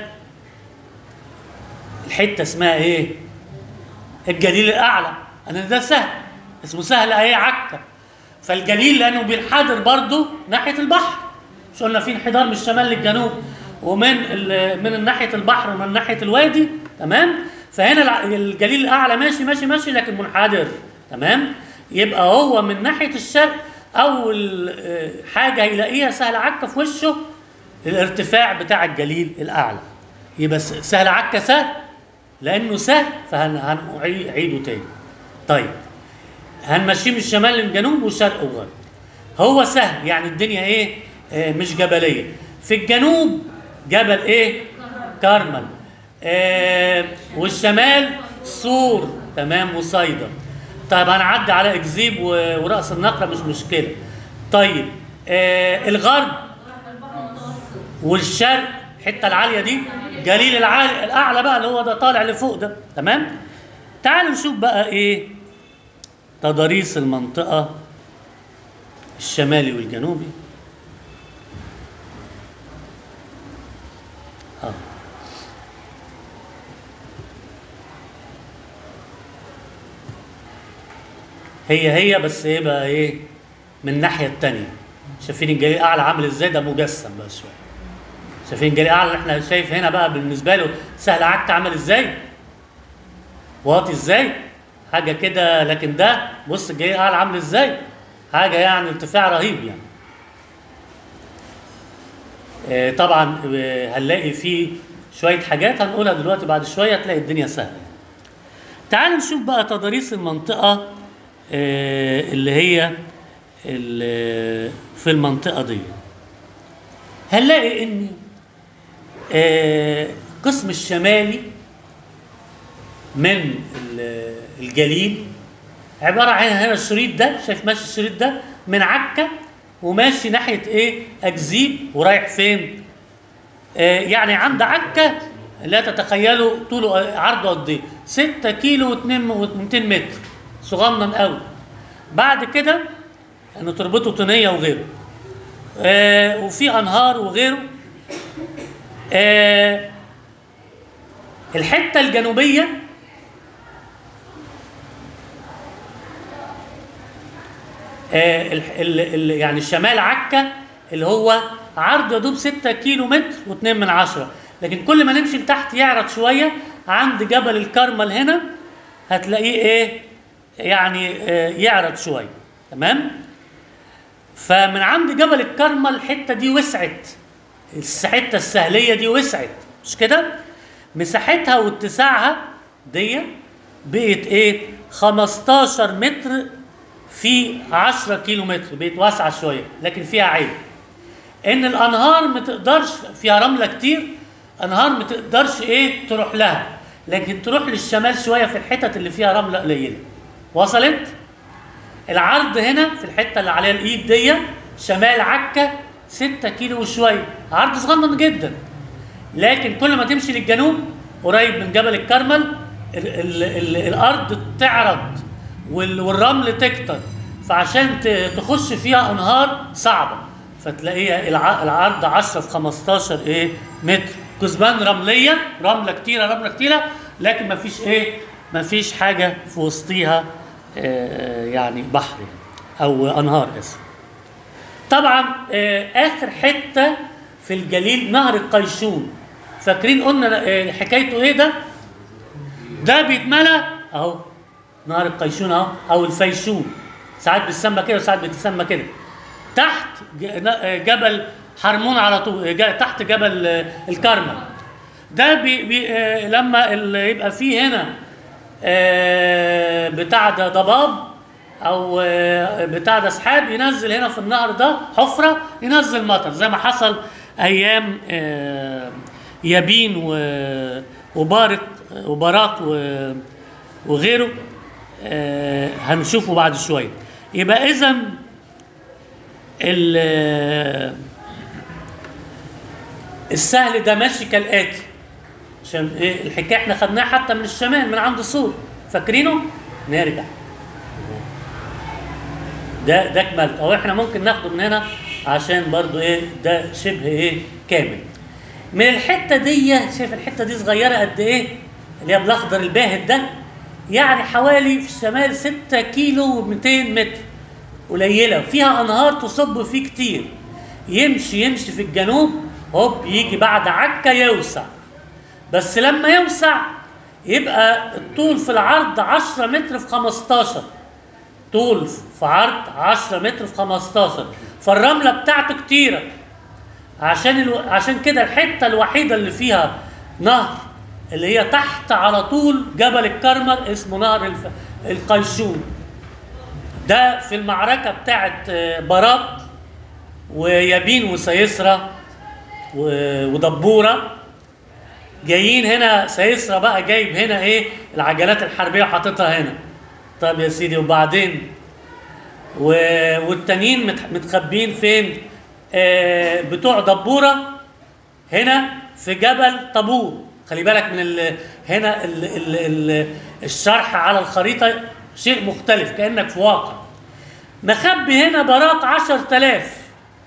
الحته اسمها ايه الجليل الاعلى انا ده سهل اسمه سهل اهي عكا فالجليل لانه بينحدر برضه ناحيه البحر مش قلنا في انحدار من الشمال للجنوب ومن ال- من ناحيه البحر ومن ناحيه الوادي تمام فهنا الع- الجليل الاعلى ماشي ماشي ماشي لكن منحدر تمام يبقى هو من ناحيه الشرق اول آه، حاجه هيلاقيها سهل عكا في وشه الارتفاع بتاع الجليل الاعلى يبقى س- سهل عكا سهل لانه سهل فهنعيده تاني طيب هنمشيه من الشمال للجنوب وشرق وغرب هو سهل يعني الدنيا ايه آه مش جبليه في الجنوب جبل ايه كارمل آه والشمال سور تمام وصيدا طيب هنعدي على اكذيب و- وراس النقره مش مشكله طيب آه الغرب والشرق الحته العاليه دي جليل العالي الاعلى بقى اللي هو ده طالع لفوق ده تمام تعالوا نشوف بقى ايه تضاريس المنطقه الشمالي والجنوبي اه هي هي بس ايه بقى ايه من الناحيه التانية شايفين الجليل الاعلى عامل ازاي ده مجسم بقى شويه شايفين الجليل الاعلى اللي احنا شايف هنا بقى بالنسبه له سهل عكا عامل ازاي واطي ازاي حاجه كده لكن ده بص الجليل الاعلى عامل ازاي حاجه يعني ارتفاع رهيب يعني آه، طبعا آه، هنلاقي فيه شويه حاجات هنقولها دلوقتي بعد شويه تلاقي الدنيا سهله تعالوا نشوف بقى تضاريس المنطقه آه، اللي هي ال- في المنطقه دي هنلاقي ان آه، القسم الشمالي من ال- الجليل عباره عن هنا الشريط ده شايف ماشي الشريط ده من عكا وماشي ناحيه ايه اكذيب ورايح فين آه يعني عند عكا لا تتخيلوا طوله آه، عرضه قد ايه 6 كيلو و2 متر صغنن قوي بعد كده انه تربطه طينيه وغيره آه وفي انهار وغيره آه الحته الجنوبيه آه، ال- ال- ال- يعني الشمال عكا اللي هو عرض يا دوب 6 كيلو متر و2 من عشرة لكن كل ما نمشي لتحت يعرض شويه عند جبل الكرمل هنا هتلاقيه ايه يعني آه، يعرض شويه تمام فمن عند جبل الكرمل الحته دي وسعت الحته السهليه دي وسعت مش كده مساحتها واتساعها دي بقت ايه 15 متر في 10 كيلو متر بقت واسعه شويه لكن فيها عيب ان الانهار ما تقدرش فيها رمله كتير انهار ما تقدرش ايه تروح لها لكن تروح للشمال شويه في الحتت اللي فيها رمله قليله وصلت العرض هنا في الحته اللي عليها الايد دي شمال عكا 6 كيلو وشويه عرض صغنن جدا لكن كل ما تمشي للجنوب قريب من جبل الكرمل ال ال ال الارض تعرض وال- والرمل تكتر فعشان ت- تخش فيها انهار صعبه فتلاقيها الع- العرض 10 في 15 ايه متر كثبان رمليه رمله كتيره رمله كتيره لكن ما فيش ايه ما فيش حاجه في وسطيها آه، يعني بحر يعني او انهار اسف طبعا آه، اخر حته في الجليل نهر القيشون فاكرين قلنا آه، حكايته ايه ده ده بيتملى اهو نهر القيشون اهو او الفيشون ساعات بيتسمى كده وساعات بيتسمى كده تحت ج- ن- آه، جبل حرمون على طول آه، ج- تحت جبل آه، الكرمل ده بي بي آه، لما ال- يبقى فيه هنا آه، بتاع ده ضباب او آه، بتاع ده سحاب ينزل هنا في النهر ده حفره ينزل مطر زي ما حصل ايام آه، يابين و- وبارق وبراق و- وغيره آه، هنشوفه بعد شويه يبقى اذا ال- السهل ده ماشي كالاتي عشان ايه الحكايه احنا خدناها حتى من الشمال من عند السور فاكرينه؟ نرجع ده ده كملت او احنا ممكن ناخده من هنا عشان برضو ايه ده شبه ايه كامل من الحته دي شايف الحته دي صغيره قد ايه اللي هي بالاخضر الباهت ده يعني حوالي في الشمال 6 كيلو و200 متر قليله فيها انهار تصب فيه كتير يمشي يمشي في الجنوب هوب يجي بعد عكا يوسع بس لما يوسع يبقى الطول في العرض 10 متر في 15 طول في عرض 10 متر في 15 فالرمله بتاعته كتيره عشان الو... عشان كده الحته الوحيده اللي فيها نهر اللي هي تحت على طول جبل الكرمل اسمه نهر الف... القيشون ده في المعركه بتاعت آه، باراك ويابين وسيسرى و- ودبوره جايين هنا سيسرى بقى جايب هنا ايه العجلات الحربيه وحاططها هنا طب يا سيدي وبعدين و... والتانيين مت... متخبين فين آه بتوع دبوره هنا في جبل طابور خلي بالك من ال... هنا ال... ال... ال... الشرح على الخريطه شيء مختلف كانك في واقع مخبي هنا براق 10000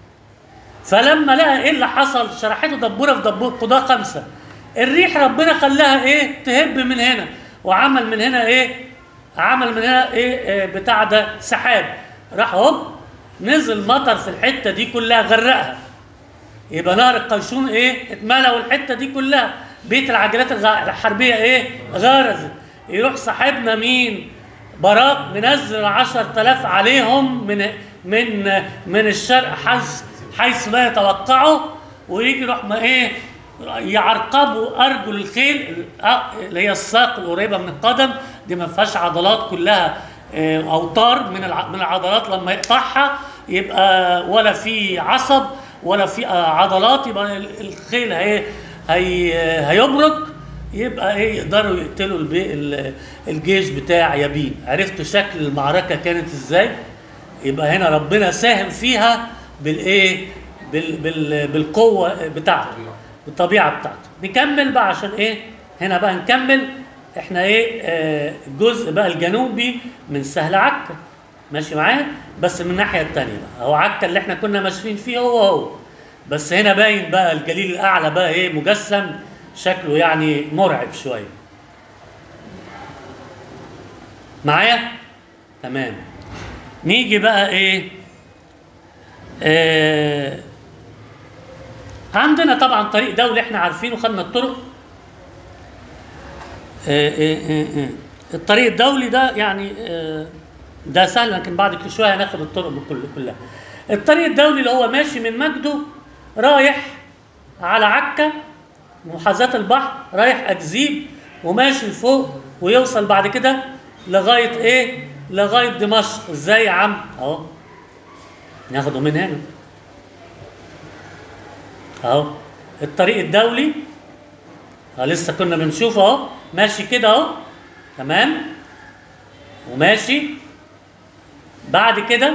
فلما لقى ايه اللي حصل شرحته دبوره في دبور قضاء خمسه الريح ربنا خلاها ايه تهب من هنا وعمل من هنا ايه عمل من هنا ايه آه، بتاع ده سحاب راح هوب نزل مطر في الحته دي كلها غرقها يبقى نهر القيشون ايه اتملى والحته دي كلها بيت العجلات الغ- الحربيه ايه غرزت يروح صاحبنا مين براك منزل 10000 عليهم من من من الشرق حيث حيث لا يتوقعوا ويجي يروح ما ايه يعرقبوا ارجل الخيل آه، اللي هي الساق القريبه من القدم دي ما فيهاش عضلات كلها آه، اوتار من الع- من العضلات لما يقطعها يبقى ولا في عصب ولا في آه، عضلات يبقى ال- الخيل هي هي هيبرك يبقى ايه يقدروا يقتلوا البي ال- الجيش بتاع يابين عرفتوا شكل المعركه كانت ازاي يبقى هنا ربنا ساهم فيها بالايه بال بال بالقوه بتاعته بالطبيعه بتاعته نكمل بقى عشان ايه هنا بقى نكمل احنا ايه آه، الجزء بقى الجنوبي من سهل عكا ماشي معايا بس من الناحيه الثانيه بقى هو عكا اللي احنا كنا ماشيين فيه هو هو بس هنا باين بقى الجليل الاعلى بقى ايه مجسم شكله يعني مرعب شويه معايا تمام نيجي بقى ايه آه عندنا طبعا طريق دولي احنا عارفينه خدنا الطرق آه آه آه آه. الطريق الدولي ده يعني آه ده سهل لكن بعد كده شويه هناخد الطرق بكل كلها الطريق الدولي اللي هو ماشي من مجده رايح على عكا محاذاة البحر رايح أكذيب وماشي لفوق ويوصل بعد كده لغاية إيه؟ لغاية دمشق إزاي يا عم؟ أهو ناخده من هنا أهو الطريق الدولي أهو لسه كنا بنشوفه أهو ماشي كده أهو تمام وماشي بعد كده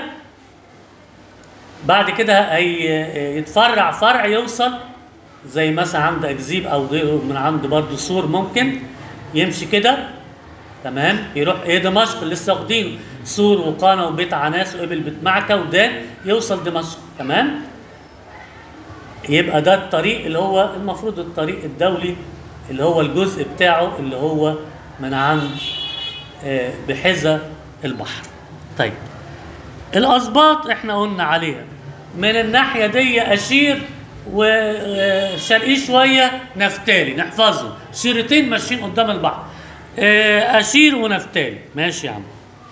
بعد كده هي- يتفرع فرع يوصل زي مثلا عند اكذيب او غيره من عند برضه سور ممكن يمشي كده تمام يروح ايه دمشق لسه واخدينه سور وقانا وبيت عناس وابل بيت معكه ودان يوصل دمشق تمام يبقى ده الطريق اللي هو المفروض الطريق الدولي اللي هو الجزء بتاعه اللي هو من عند آه، بحذا البحر طيب الاسباط احنا قلنا عليها من الناحيه دي اشير وشرقي شويه نفتالي نحفظهم شيرتين ماشيين قدام البحر آه، اشير ونفتالي ماشي يا عم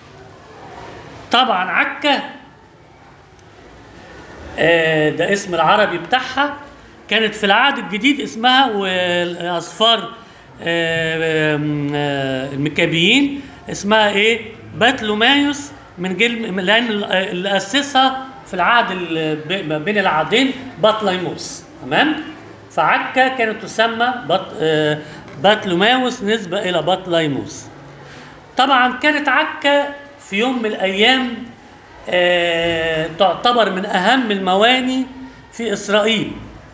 طبعا عكا آه، ده اسم العربي بتاعها كانت في العهد الجديد اسمها والاصفار آه، آم، آه، المكابيين اسمها ايه باتلومايوس من جيل لان اللي اسسها في العهد ال- ب- ما بين العهدين بطليموس تمام فعكا كانت تسمى بط آه، باتلوماوس نسبة إلى بطليموس طبعا كانت عكا في يوم من الأيام آه، تعتبر من أهم المواني في إسرائيل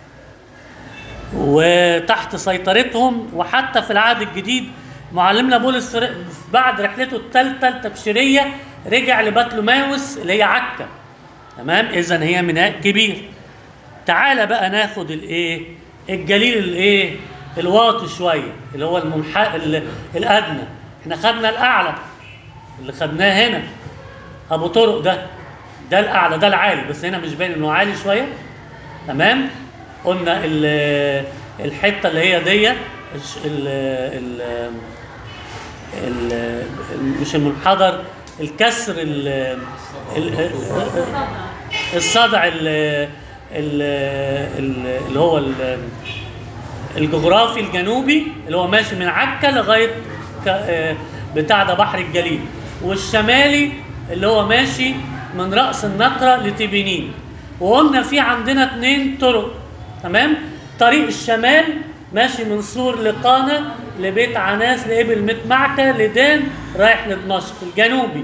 وتحت سيطرتهم وحتى في العهد الجديد معلمنا بولس في- بعد رحلته الثالثة التبشيرية رجع لبطلوماوس اللي هي عكا تمام إذا هي ميناء كبير تعالى بقى ناخد الايه الجليل الايه الواطي شويه اللي هو المنحى ال- الادنى احنا خدنا الاعلى اللي خدناه هنا ابو طرق ده ده الاعلى ده العالي بس هنا مش باين انه عالي شويه تمام قلنا ال- الحته اللي هي دي الش- ال ال ال مش المنحدر الكسر ال ال- الصدع ال ال ال- اللي هو ال- الجغرافي الجنوبي اللي هو ماشي من عكا لغايه ك- آه، بتاع ده بحر الجليل والشمالي اللي هو ماشي من راس النقره لتبنين وقلنا في عندنا اتنين طرق تمام طريق الشمال ماشي من سور لقانا لبيت عناس لابل ميت معكة لدان رايح لدمشق الجنوبي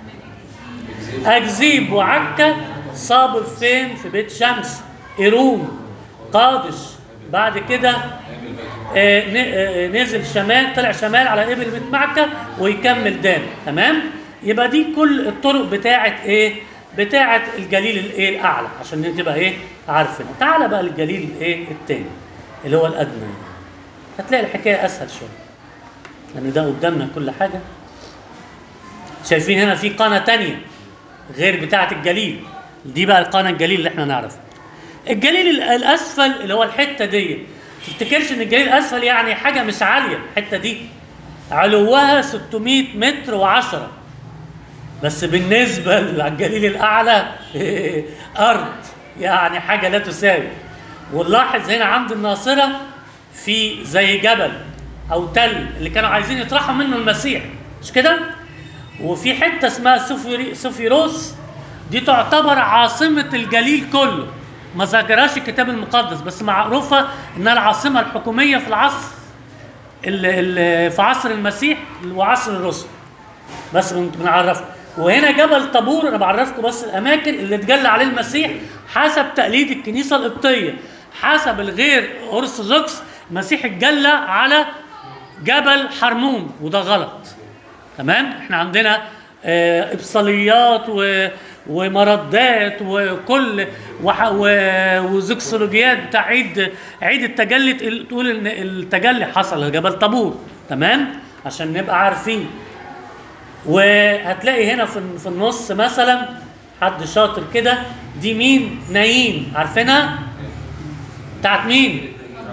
أكذيب وعكا صابر فين في بيت شمس إيرون قادش بعد كده آه، ن- آه، نزل شمال طلع شمال على ابل بيت معكة ويكمل دان تمام يبقى دي كل الطرق بتاعت ايه بتاعت الجليل الايه الاعلى عشان تبقى ايه عارفين تعالى بقى للجليل الايه التاني اللي هو الادنى هتلاقي الحكايه اسهل شويه لان ده قدامنا كل حاجه شايفين هنا في قناه تانية غير بتاعه الجليل دي بقى القناه الجليل اللي احنا نعرفه الجليل ال- الاسفل اللي هو الحته دي تفتكرش ان الجليل الاسفل يعني حاجه مش عاليه الحته دي علوها 600 متر و10 بس بالنسبه للجليل الاعلى ارض يعني حاجه لا تساوي ونلاحظ هنا عند الناصره في زي جبل او تل اللي كانوا عايزين يطرحوا منه المسيح مش كده وفي حته اسمها سوفيري- سوفيروس دي تعتبر عاصمه الجليل كله ما ذكرهاش الكتاب المقدس بس معروفه انها العاصمه الحكوميه في العصر ال- ال- في عصر المسيح وعصر الرسل بس بن- بنعرفه وهنا جبل طابور انا بعرفكم بس الاماكن اللي اتجلى عليه المسيح حسب تقليد الكنيسه القبطيه حسب الغير ارثوذكس المسيح اتجلى على جبل حرمون وده غلط تمام احنا عندنا آه، ابصاليات و ومردات وكل وح- و- وزكسولوجيات بتاع عيد عيد التجلي تقول- تقول ان التجلي حصل على جبل طابور تمام عشان نبقى عارفين وهتلاقي هنا في في النص مثلا حد شاطر كده دي مين نايين عارفينها بتاعت مين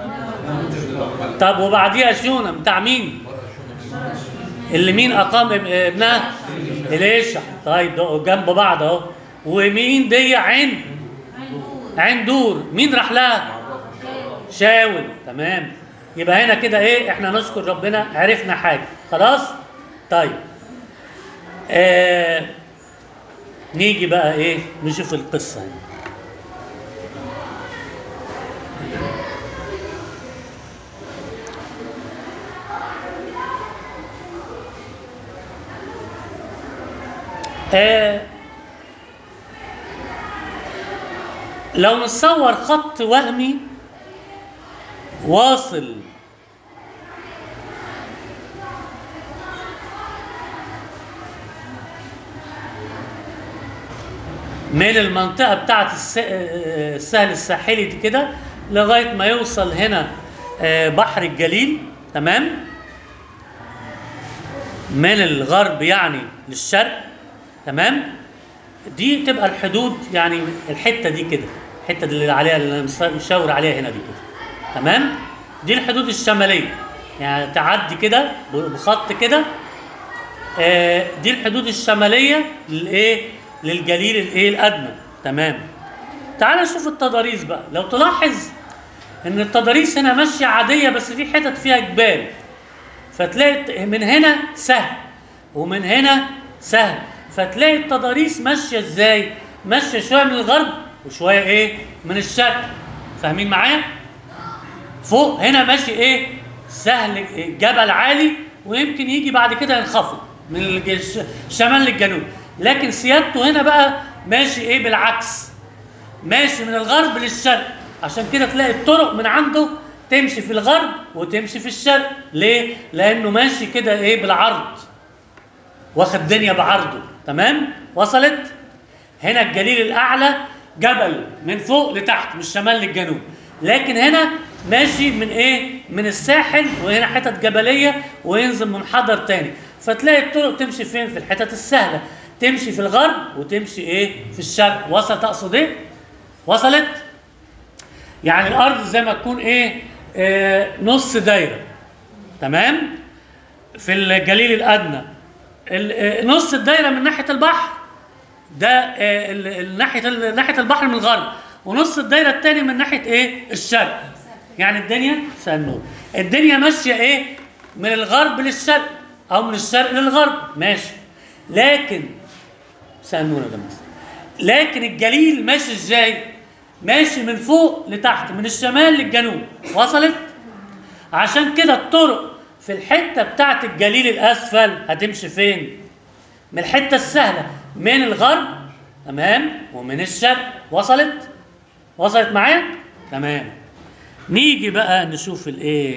طب وبعديها شونة بتاع مين اللي مين اقام اب- ابنها اليشع طيب ده جنب بعض اهو ومين دي عين عين دور مين راح لها شاول تمام يبقى هنا كده ايه احنا نشكر ربنا عرفنا حاجه خلاص طيب آه نيجي بقى ايه نشوف القصه هنا آه لو نصور خط وهمي واصل من المنطقة بتاعت الس- آه، السهل الساحلي دي كده لغاية ما يوصل هنا آه، بحر الجليل تمام من الغرب يعني للشرق تمام دي تبقى الحدود يعني الحته دي كده الحته اللي عليها اللي أنا مشاور عليها هنا دي كده تمام دي الحدود الشماليه يعني تعدي كده بخط كده آه، دي الحدود الشماليه للايه للجليل الايه الادنى تمام تعال نشوف التضاريس بقى لو تلاحظ ان التضاريس هنا ماشيه عاديه بس في حتت فيها جبال فتلاقي من هنا سهل ومن هنا سهل فتلاقي التضاريس ماشيه ازاي ماشيه شويه من الغرب وشويه ايه من الشرق فاهمين معايا فوق هنا ماشي ايه سهل جبل عالي ويمكن يجي بعد كده ينخفض من الج- الشمال للجنوب لكن سيادته هنا بقى ماشي ايه بالعكس ماشي من الغرب للشرق عشان كده تلاقي الطرق من عنده تمشي في الغرب وتمشي في الشرق ليه لانه ماشي كده ايه بالعرض واخد دنيا بعرضه تمام وصلت هنا الجليل الاعلى جبل من فوق لتحت من الشمال للجنوب لكن هنا ماشي من ايه من الساحل وهنا حتت جبليه وينزل منحدر تاني فتلاقي الطرق تمشي فين في الحتت السهله تمشي في الغرب وتمشي ايه في الشرق وصلت اقصد ايه وصلت يعني الارض زي ما تكون ايه آه نص دايره تمام في الجليل الادنى ال- آه، نص الدايره من ناحيه البحر ده آه، ال- ال- ناحيه ال- ناحيه البحر من الغرب ونص الدايره الثاني من ناحيه ايه الشرق يعني الدنيا سنون الدنيا ماشيه ايه من الغرب للشرق او من الشرق للغرب ماشي لكن سنونه ده مثلا لكن الجليل ماشي ازاي ماشي من فوق لتحت من الشمال للجنوب وصلت عشان كده الطرق في الحته بتاعت الجليل الاسفل هتمشي فين من الحته السهله من الغرب تمام ومن الشرق وصلت وصلت معايا تمام نيجي بقى نشوف الايه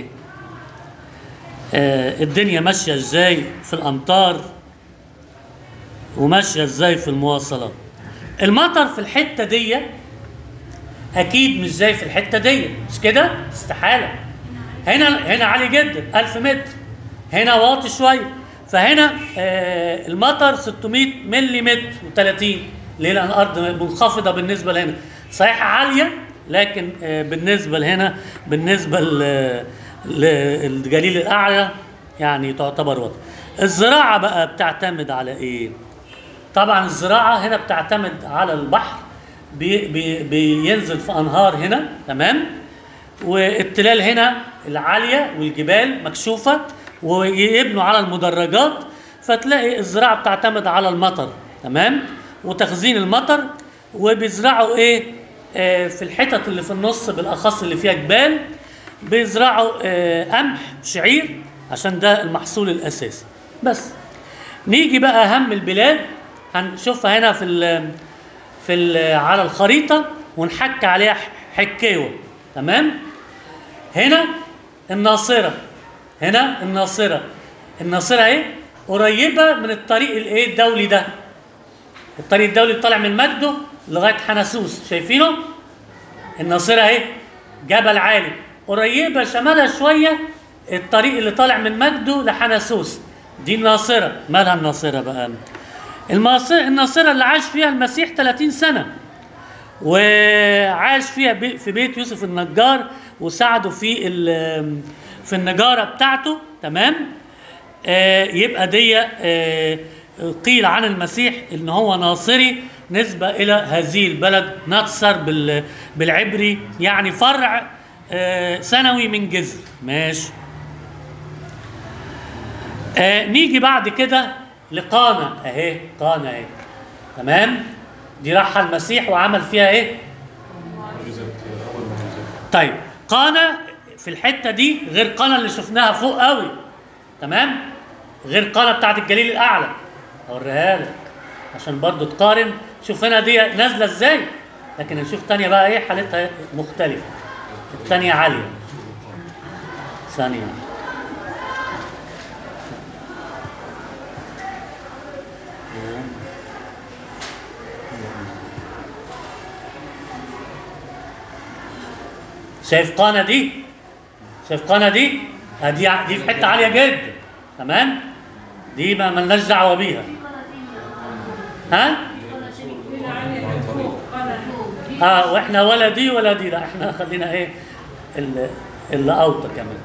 آه الدنيا ماشيه ازاي في الامطار وماشيه ازاي في المواصلات المطر في الحته دي اكيد مش زي في الحته دي مش كده استحاله هنا هنا عالي جدا 1000 متر هنا واطي شويه فهنا آه المطر 600 ملي متر و30 ليه لان الارض منخفضه بالنسبه لهنا صحيح عاليه لكن آه بالنسبه لهنا بالنسبه ل- للجليل الاعلى يعني تعتبر واطي الزراعه بقى بتعتمد على ايه طبعا الزراعه هنا بتعتمد على البحر بي بي بينزل في انهار هنا تمام والتلال هنا العاليه والجبال مكشوفه ويبنوا على المدرجات فتلاقي الزراعه بتعتمد على المطر تمام وتخزين المطر وبيزرعوا ايه آه في الحتت اللي في النص بالاخص اللي فيها جبال بيزرعوا آه قمح شعير عشان ده المحصول الاساسي بس نيجي بقى اهم البلاد هنشوفها هنا في ال في ال على الخريطه ونحك عليها ح- حكاوه تمام هنا الناصره هنا الناصره الناصره اهي قريبه من الطريق الايه الدولي ده الطريق الدولي اللي طالع من مجده لغايه حنسوس شايفينه الناصره اهي جبل عالي قريبه شمالها شويه الطريق اللي طالع من مجده لحنسوس دي الناصره مالها الناصره بقى الماصرة الناصرة اللي عاش فيها المسيح 30 سنة وعاش فيها بي- في بيت يوسف النجار وساعده في ال- في النجارة بتاعته تمام آه يبقى دي آه قيل عن المسيح ان هو ناصري نسبة الى هذه البلد نتصر بال- بالعبري يعني فرع آه ثانوي من جذر ماشي آه نيجي بعد كده لقانا اهي قانا اهي تمام دي راحها المسيح وعمل فيها ايه طيب قانا في الحته دي غير قانا اللي شفناها فوق قوي تمام غير قانا بتاعت الجليل الاعلى اوريها لك عشان برضو تقارن شوف هنا دي نازله ازاي لكن نشوف تانية بقى ايه حالتها مختلفه التانية عاليه ثانيه شايف قانا دي شايف قانا دي آه دي ع- دي في حته عاليه جدا تمام دي ما ملناش دعوه بيها ها اه واحنا ولا دي ولا دي لا احنا خلينا ايه ال- اللي اوطى كمان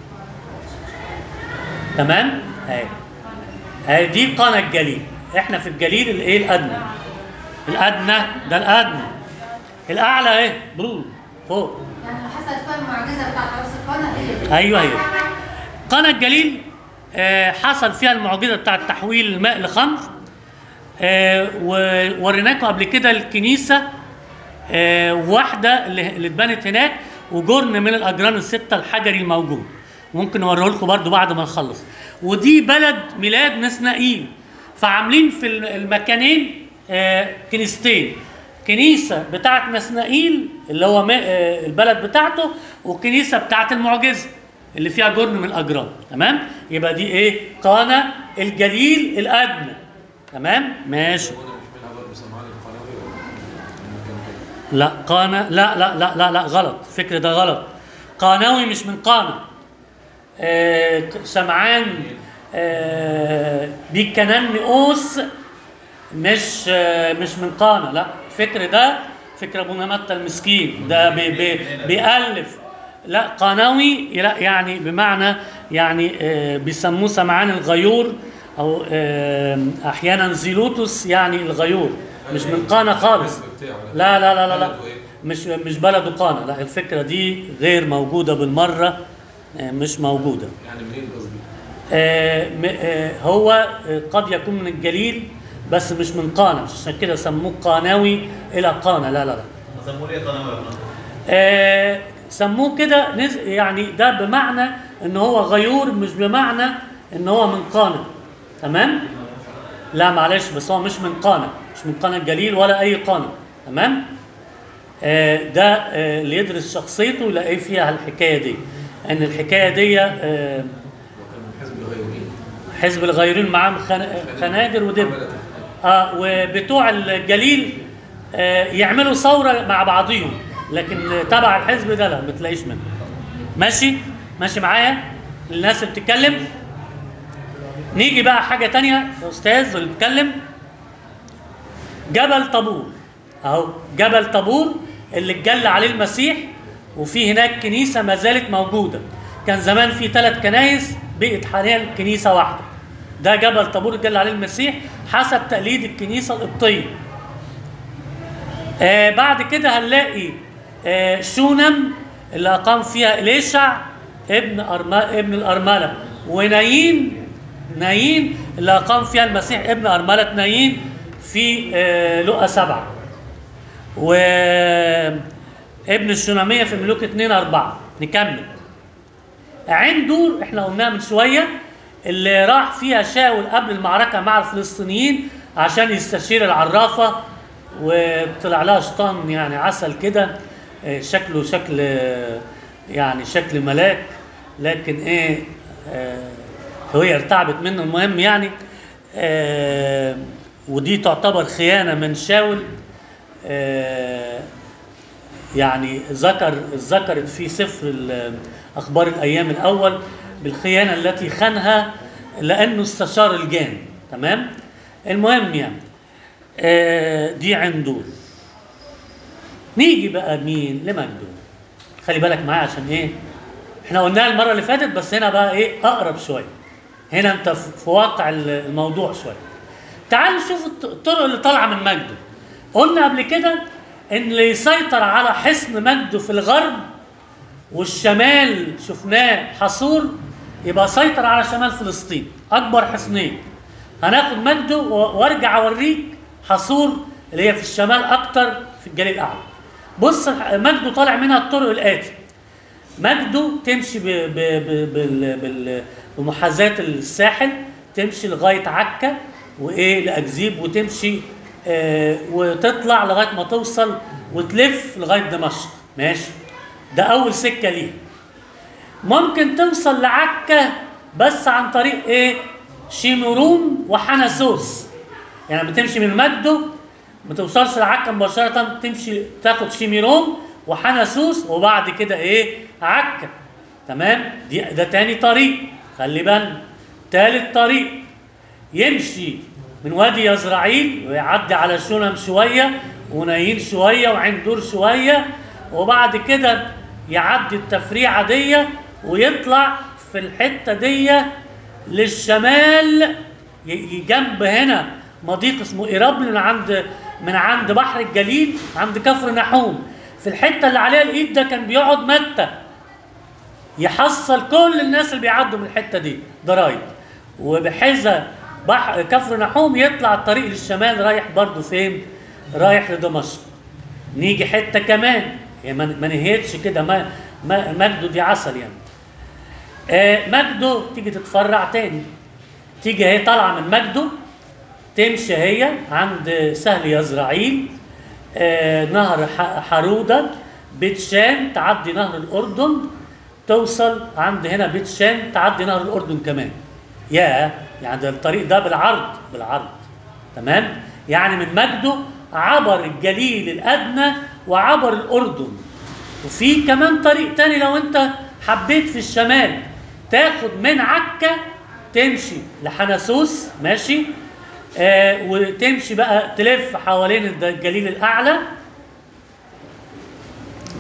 تمام اهي اهي دي قانا الجليل احنا في الجليل الايه الادنى الادنى ده الادنى الاعلى ايه برو فوق يعني لو حصلت فيها المعجزه بتاعت عروس القنا هي دي. ايوه ايوه قنا الجليل آه، حصل فيها المعجزه بتاعه تحويل الماء لخمر آه، ووريناكم قبل كده الكنيسه آه، واحده اللي اللي اتبنت هناك وجرن من الاجران السته الحجري الموجود ممكن نوريه لكم برضو بعد ما نخلص ودي بلد ميلاد نسنائيل فعاملين في المكانين آه، كنيستين كنيسه بتاعه نسنائيل اللي هو ما- آه، البلد بتاعته وكنيسه بتاعه المعجزه اللي فيها جرن من الاجرام تمام يبقى دي ايه قانا الجليل الادنى تمام ماشي وانا مش منها برضه سمعان القناوي ولا المكان كده لا قانا لا لا لا لا لا غلط الفكر ده غلط قانوي مش من قانا آه سمعان آه بيكنان نقوس مش آه مش من قانا لا الفكر ده فكرة ابونا متى المسكين ده بي بي بيألف لا قانوي لا يعني بمعنى يعني آه، بيسموه سمعان الغيور او آه، احيانا زيلوتوس يعني الغيور مش من قانا خالص الاسم بتاعه لا لا لا لا, لا. بلده إيه؟ مش مش بلده قانا لا الفكرة دي غير موجودة بالمرة آه، مش موجودة يعني منين قصدي؟ آه، م- آه، هو آه، قد يكون من الجليل بس مش من قانا مش عشان كده سموه قاناوي الى قانا لا لا لا سموه ليه قناه ولا قناه؟ آه، سموه كده نز- يعني ده بمعنى ان هو غيور مش بمعنى ان هو من قانا تمام لا معلش بس هو مش من قانا مش من قانا الجليل ولا اي قانا تمام آه، ده آه، اللي يدرس شخصيته يلاقي فيها الحكايه دي ان الحكايه دي آه، وكان من حزب الغيورين حزب الغيرين معاهم خن- خناجر ودب عملت اه وبتوع الجليل آه يعملوا ثوره مع بعضهم لكن تبع الحزب ده لا ما تلاقيش منه ماشي ماشي معايا الناس اللي بتتكلم نيجي بقى حاجه تانية يا استاذ اللي بيتكلم جبل طابور اهو جبل طابور اللي اتجلى عليه المسيح وفي هناك كنيسه ما زالت موجوده كان زمان في ثلاث كنايس بقت حاليا كنيسه واحده ده جبل طابور اتجلى عليه المسيح حسب تقليد الكنيسه القبطيه آه بعد كده هنلاقي آه شونم اللي اقام فيها اليشع ابن أرما ابن الارمله ونايين نايين اللي اقام فيها المسيح ابن ارمله نايين في آه لقا سبعه وابن الشوناميه في ملوك 2 4 نكمل عين دور احنا قلناها من شويه اللي راح فيها شاول قبل المعركه مع الفلسطينيين عشان يستشير العرافه وطلع لها شيطان يعني عسل كده آه، شكله شكل آه، يعني شكل ملاك لكن ايه آه، هي ارتعبت منه المهم يعني آه، ودي تعتبر خيانه من شاول آه، يعني ذكر ذكرت في سفر ال- اخبار الايام الاول بالخيانه التي خانها لانه استشار الجان تمام المهم يعني آه، دي عنده نيجي بقى مين لمجده خلي بالك معايا عشان ايه احنا قلناها المره اللي فاتت بس هنا بقى ايه اقرب شويه هنا انت في في واقع ال- الموضوع شويه تعالوا نشوف الط- الطرق اللي طالعه من مجده قلنا قبل كده ان اللي يسيطر على حصن مجده في الغرب والشمال شفناه حصور يبقى سيطر على شمال فلسطين اكبر حصنين هناخد مجده و- وارجع اوريك حصور اللي هي في الشمال اكتر في الجليل الاعلى بص مجده طالع منها الطرق الاتي مجده تمشي ب ب ب بال بال بمحاذاة الساحل تمشي لغاية عكا وإيه لأكذيب وتمشي آه وتطلع لغاية ما توصل وتلف لغاية دمشق ماشي ده أول سكة ليه ممكن توصل لعكا بس عن طريق إيه شيمرون وحنسوس يعني بتمشي من مجده ما توصلش لعكا مباشرة تمشي تاخد شيميرون وحنسوس وبعد كده ايه عكا تمام دي ده تاني طريق خلي بالك تالت طريق يمشي من وادي يزرعيل ويعدي على شونم شوية ونايين شوية وعين دور شوية وبعد كده يعدي التفريعة دي ويطلع في الحتة دي للشمال ي- ي- جنب هنا مضيق اسمه ايرابل من عند من عند بحر الجليل عند كفر نحوم في الحته اللي عليها الايد ده كان بيقعد متى يحصل كل الناس اللي بيعدوا من الحته دي ضرايب وبحذا بحر كفر نحوم يطلع الطريق للشمال رايح برضه فين؟ رايح لدمشق نيجي حته كمان هي ما ما نهيتش كده ما ما مجده دي عسل يعني آه مجده تيجي تتفرع تاني تيجي هي طالعه من مجده تمشي هي عند سهل يزرعيل آه نهر ح- حرودة بيت شان تعدي نهر الأردن توصل عند هنا بيت شان تعدي نهر الأردن كمان يا يعني ده الطريق ده بالعرض بالعرض تمام يعني من مجده عبر الجليل الأدنى وعبر الأردن وفي كمان طريق تاني لو انت حبيت في الشمال تاخد من عكا تمشي لحنسوس ماشي آه وتمشي بقى تلف حوالين الد- الجليل الاعلى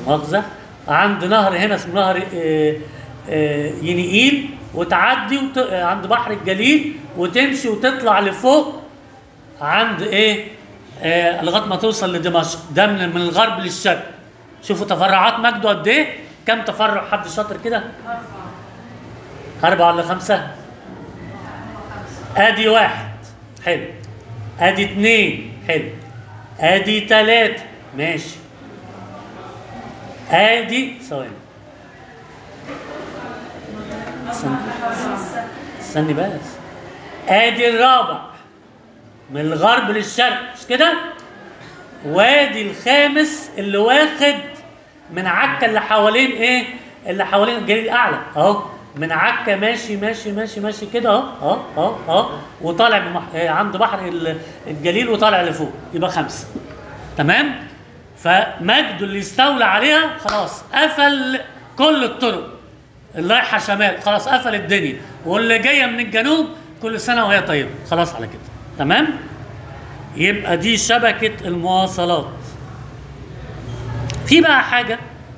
مؤاخذة عند نهر هنا اسمه نهر آه، آه، ينيقيل وتعدي وت... آه، عند بحر الجليل وتمشي وتطلع لفوق عند ايه آه لغايه ما توصل لدمشق ده من من الغرب للشرق شوفوا تفرعات مجده قد ايه كم تفرع حد شاطر كده أربعة ولا خمسة ادي واحد حلو ادي اتنين حلو ادي تلاتة ماشي ادي ثواني استنى استني بس ادي الرابع من الغرب للشرق مش كده وادي الخامس اللي واخد من عكا اللي حوالين ايه اللي حوالين الجليل الاعلى اهو من عكا ماشي ماشي ماشي ماشي كده اهو اهو اهو اهو وطالع بمح... آه، عند بحر ال- الجليل وطالع لفوق يبقى خمسه تمام فمجد اللي استولى عليها خلاص قفل كل الطرق اللي رايحه شمال خلاص قفل الدنيا واللي جايه من الجنوب كل سنه وهي طيبه خلاص على كده تمام يبقى دي شبكه المواصلات في بقى حاجه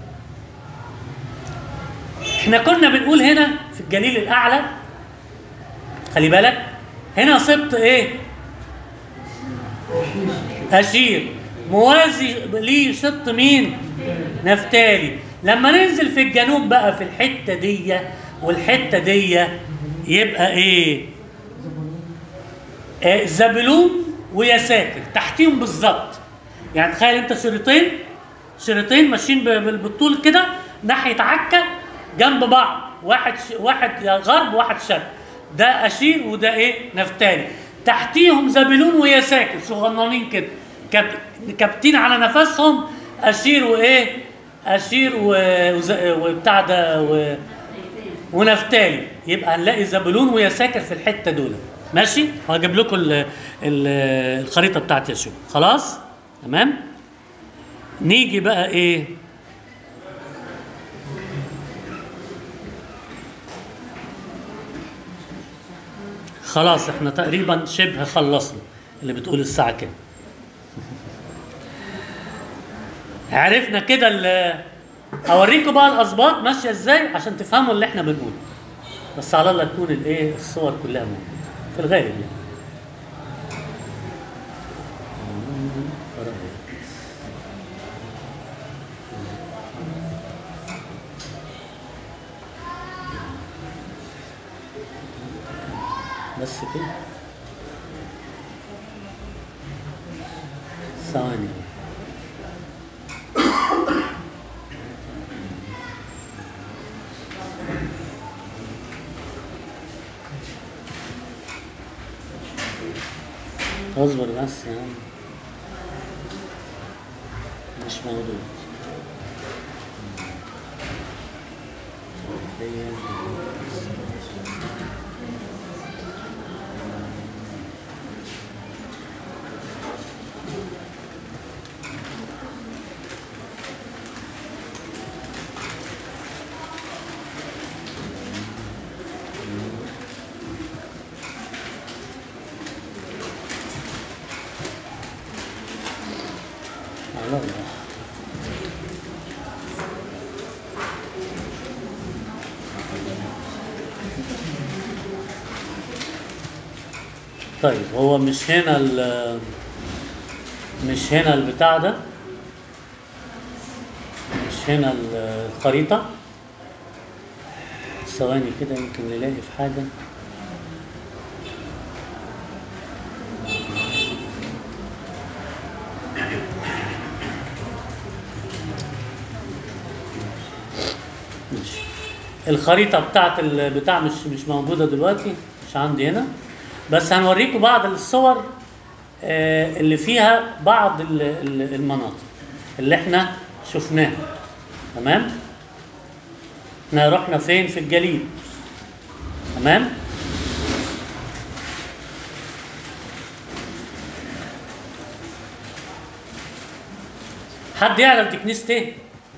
احنا كنا بنقول هنا في الجليل الاعلى خلي بالك هنا سبط ايه اشير موازي ليه سبط مين نفتالي لما ننزل في الجنوب بقى في الحته دي والحته دي يبقى ايه آه، زبلون ويساكر تحتيهم بالظبط يعني تخيل انت شريطين شريطين ماشيين ب- بال- بالطول كده ناحيه عكا جنب بعض واحد ش... واحد غرب وواحد شرق ده اشير وده ايه نفتالي تحتيهم زبلون ويساكر صغننين كده كاب... كابتين على نفسهم اشير وايه اشير و... وز... وبتاع ده و... ونفتالي يبقى هنلاقي زبلون ويساكر في الحته دول ماشي وهجيب لكم ال... ال... الخريطه بتاعت يشوع خلاص تمام نيجي بقى ايه خلاص احنا تقريبا شبه خلصنا اللي بتقول الساعه كام عرفنا كده ال- اوريكم بقى الاسباط ماشيه ازاي عشان تفهموا اللي احنا بنقوله بس على الله تكون الايه الصور كلها موجوده في الغالب يعني بس كده ثواني اصبر بس يا عم مش موجود على الله طيب هو مش هنا ال مش هنا البتاع ده مش هنا ال- الخريطة ثواني كده يمكن نلاقي في حاجة ماشي الخريطة بتاعت البتاع مش مش موجودة دلوقتي مش عندي هنا بس هنوريكم بعض الصور آه، اللي فيها بعض ال- ال- المناطق اللي احنا شفناها تمام احنا رحنا فين في الجليل تمام حد يعرف دي كنيسة ايه؟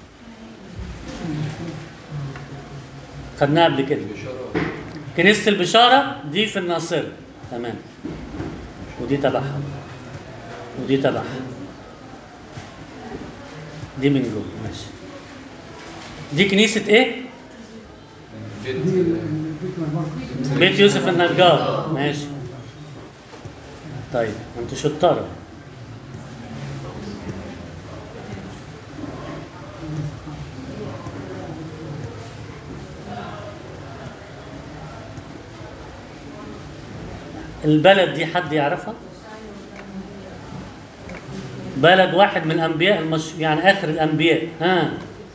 خدناها قبل كده الإشارة كنيسة البشارة دي في الناصرة تمام ودي تبعها ودي تبعها دي من جوه ماشي دي كنيسة ايه؟ بيت بيت يوسف النجار ماشي طيب انتوا شطارة البلد دي حد يعرفها؟ بلد واحد من الانبياء المش... يعني اخر الانبياء ها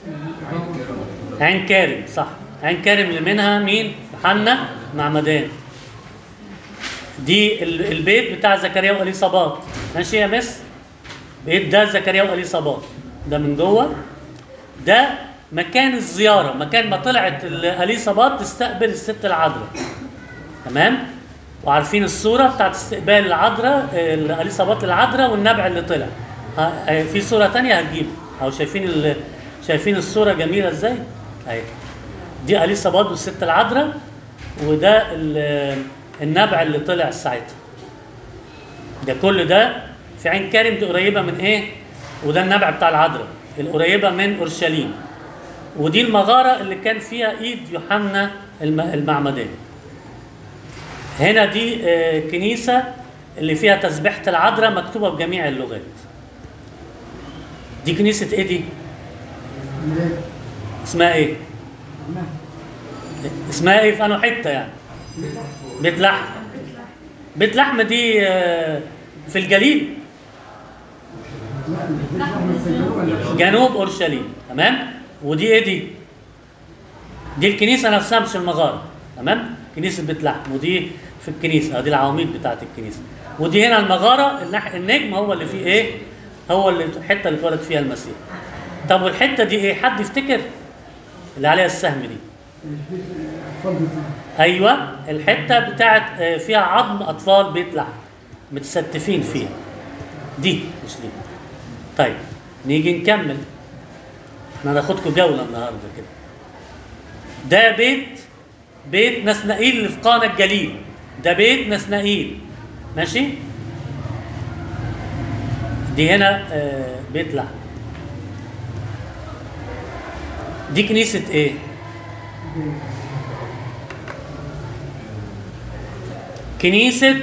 عين كارم صح عين كارم اللي منها مين يوحنا معمدان دي ال- البيت بتاع زكريا واليصابات ماشي يا مس بيت ده زكريا واليصابات ده من جوه ده مكان الزياره مكان ما طلعت ال- اليصابات تستقبل الست العذراء تمام وعارفين الصوره بتاعت استقبال العذراء آه، اليصابات العذراء والنبع اللي طلع ها- آه، في صوره تانية هتجيب او شايفين ال- شايفين الصوره جميله ازاي اهي دي اليصابات والست العذراء وده ال- النبع اللي طلع ساعتها ده كل ده في عين كريم دي قريبه من ايه وده النبع بتاع العذراء القريبه من اورشليم ودي المغاره اللي كان فيها ايد يوحنا الم- المعمدان هنا دي آه، كنيسه اللي فيها تسبيحه العذراء مكتوبه بجميع اللغات دي كنيسه ايه دي اسمها ايه اسمها ايه في انه حته يعني بيت لحم بيت لحم دي آه، في الجليل جنوب اورشليم تمام ودي ايه دي دي الكنيسه نفسها مش المغاره تمام كنيسه بيت لحم ودي في الكنيسه دي العواميد بتاعت الكنيسه ودي هنا المغاره النح- النجم هو اللي فيه ايه هو اللي الحته اللي اتولد فيها المسيح طب والحته دي ايه حد يفتكر اللي عليها السهم دي ايوه الحته بتاعت آه، فيها عظم اطفال بيت لحم متستفين فيها دي مش دي طيب نيجي نكمل احنا هناخدكم جوله النهارده كده ده بيت بيت نسنائيل اللي في قانا الجليل ده بيت نسنائيل ماشي دي هنا آه، بيت لحم دي كنيسة ايه؟ كنيسة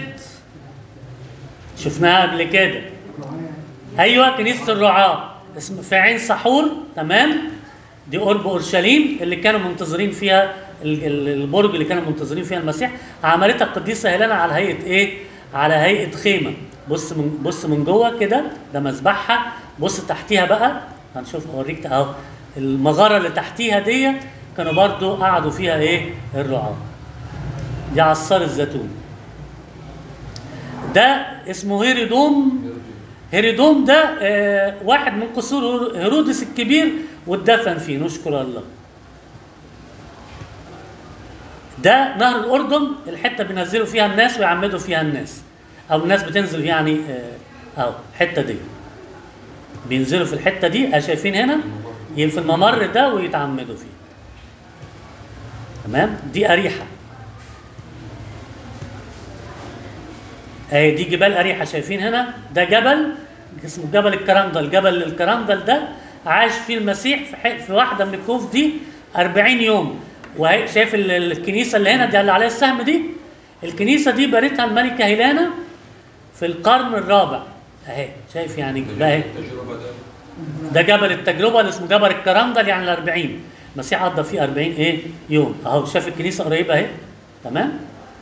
شفناها قبل كده ايوه كنيسة الرعاة اسم في عين سحور تمام دي قرب اورشليم اللي كانوا منتظرين فيها ال- ال- البرج اللي كانوا منتظرين فيها المسيح عملتها القديسة هيلانا على هيئة ايه؟ على هيئة خيمة بص من بص من جوه كده ده مذبحها بص تحتيها بقى هنشوف اوريك اهو المغارة اللي تحتيها دي كانوا برضو قعدوا فيها ايه؟ الرعاة دي عصار الزيتون ده اسمه هيرودوم هيرودوم ده آه واحد من قصور هيرودس الكبير واتدفن فيه نشكر الله ده نهر الاردن الحته بينزلوا فيها الناس ويعمدوا فيها الناس او الناس بتنزل يعني آه، اهو الحته دي بينزلوا في الحته دي آه، شايفين هنا في الممر ده ويتعمدوا فيه تمام دي اريحه اهي دي جبال اريحه شايفين هنا ده جبل اسمه جبل الكرندل جبل الكرندل ده عاش فيه المسيح في, ح- في واحده من الكهوف دي 40 يوم وهي شايف ال- الكنيسه اللي هنا دي اللي عليها السهم دي الكنيسه دي بنتها الملكه هيلانا في القرن الرابع اهي شايف يعني ده اهي التجربة ده ده جبل التجربه اللي اسمه جبل الكرندل يعني ال 40 المسيح قضى فيه 40 ايه يوم اهو شاف الكنيسه قريبه اهي تمام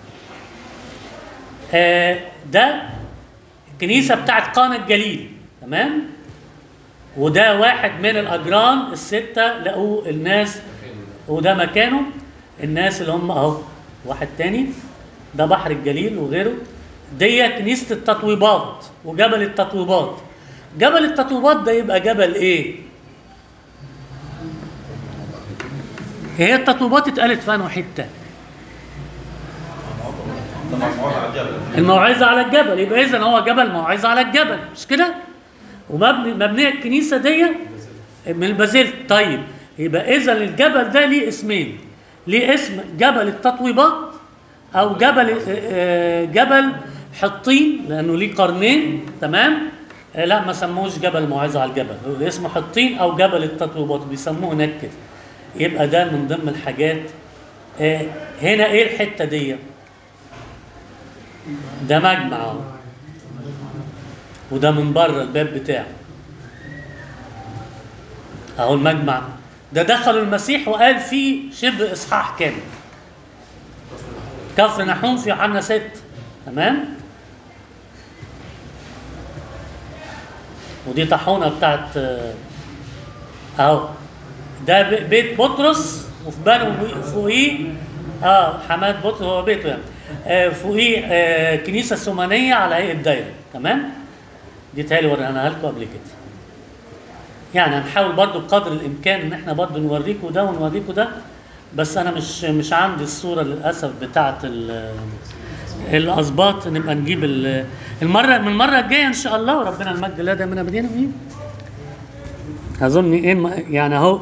آه ده الكنيسه بتاعت قانا الجليل تمام وده واحد من الاجران السته لقوا الناس وده مكانه الناس اللي هم اهو واحد تاني ده بحر الجليل وغيره دي كنيسه التطويبات وجبل التطويبات جبل التطويبات ده يبقى جبل ايه؟ هي التطويبات اتقالت في انهي حته؟ طبعا موضع على الجبل الموعظه على الجبل يبقى اذا هو جبل موعظه على الجبل مش كده؟ ومبني مبنيه الكنيسه دي من البازلت طيب يبقى اذا الجبل ده ليه اسمين ليه اسم جبل التطويبات او جبل آه، جبل حطين لانه ليه قرنين تمام آه، لا ما سموش جبل موعظه على الجبل هو اسمه حطين او جبل التطويبات بيسموه هناك كده يبقى ده من ضمن الحاجات آه، هنا ايه الحته دي ده مجمع اهو وده من بره الباب بتاعه اهو المجمع ده دخلوا المسيح وقال فيه شبه اصحاح كامل كفر نحوم في يوحنا 6 تمام ودي طاحونه بتاعت آه، اهو ده ب- بيت بطرس وفي بنو فوقيه اه حماد بطرس هو بيته يعني آه فوقيه آه كنيسه سومانيه على هيئه دايره تمام دي تهيألي وريناها لكم قبل كده يعني هنحاول برضو بقدر الامكان ان احنا برضو نوريكم ده ونوريكم ده بس انا مش مش عندي الصوره للاسف بتاعه ال- الاسباط نبقى نجيب ال- المره من المره الجايه ان شاء الله وربنا المجد لا دائما ابدا فيه اظن ايه الم- يعني اهو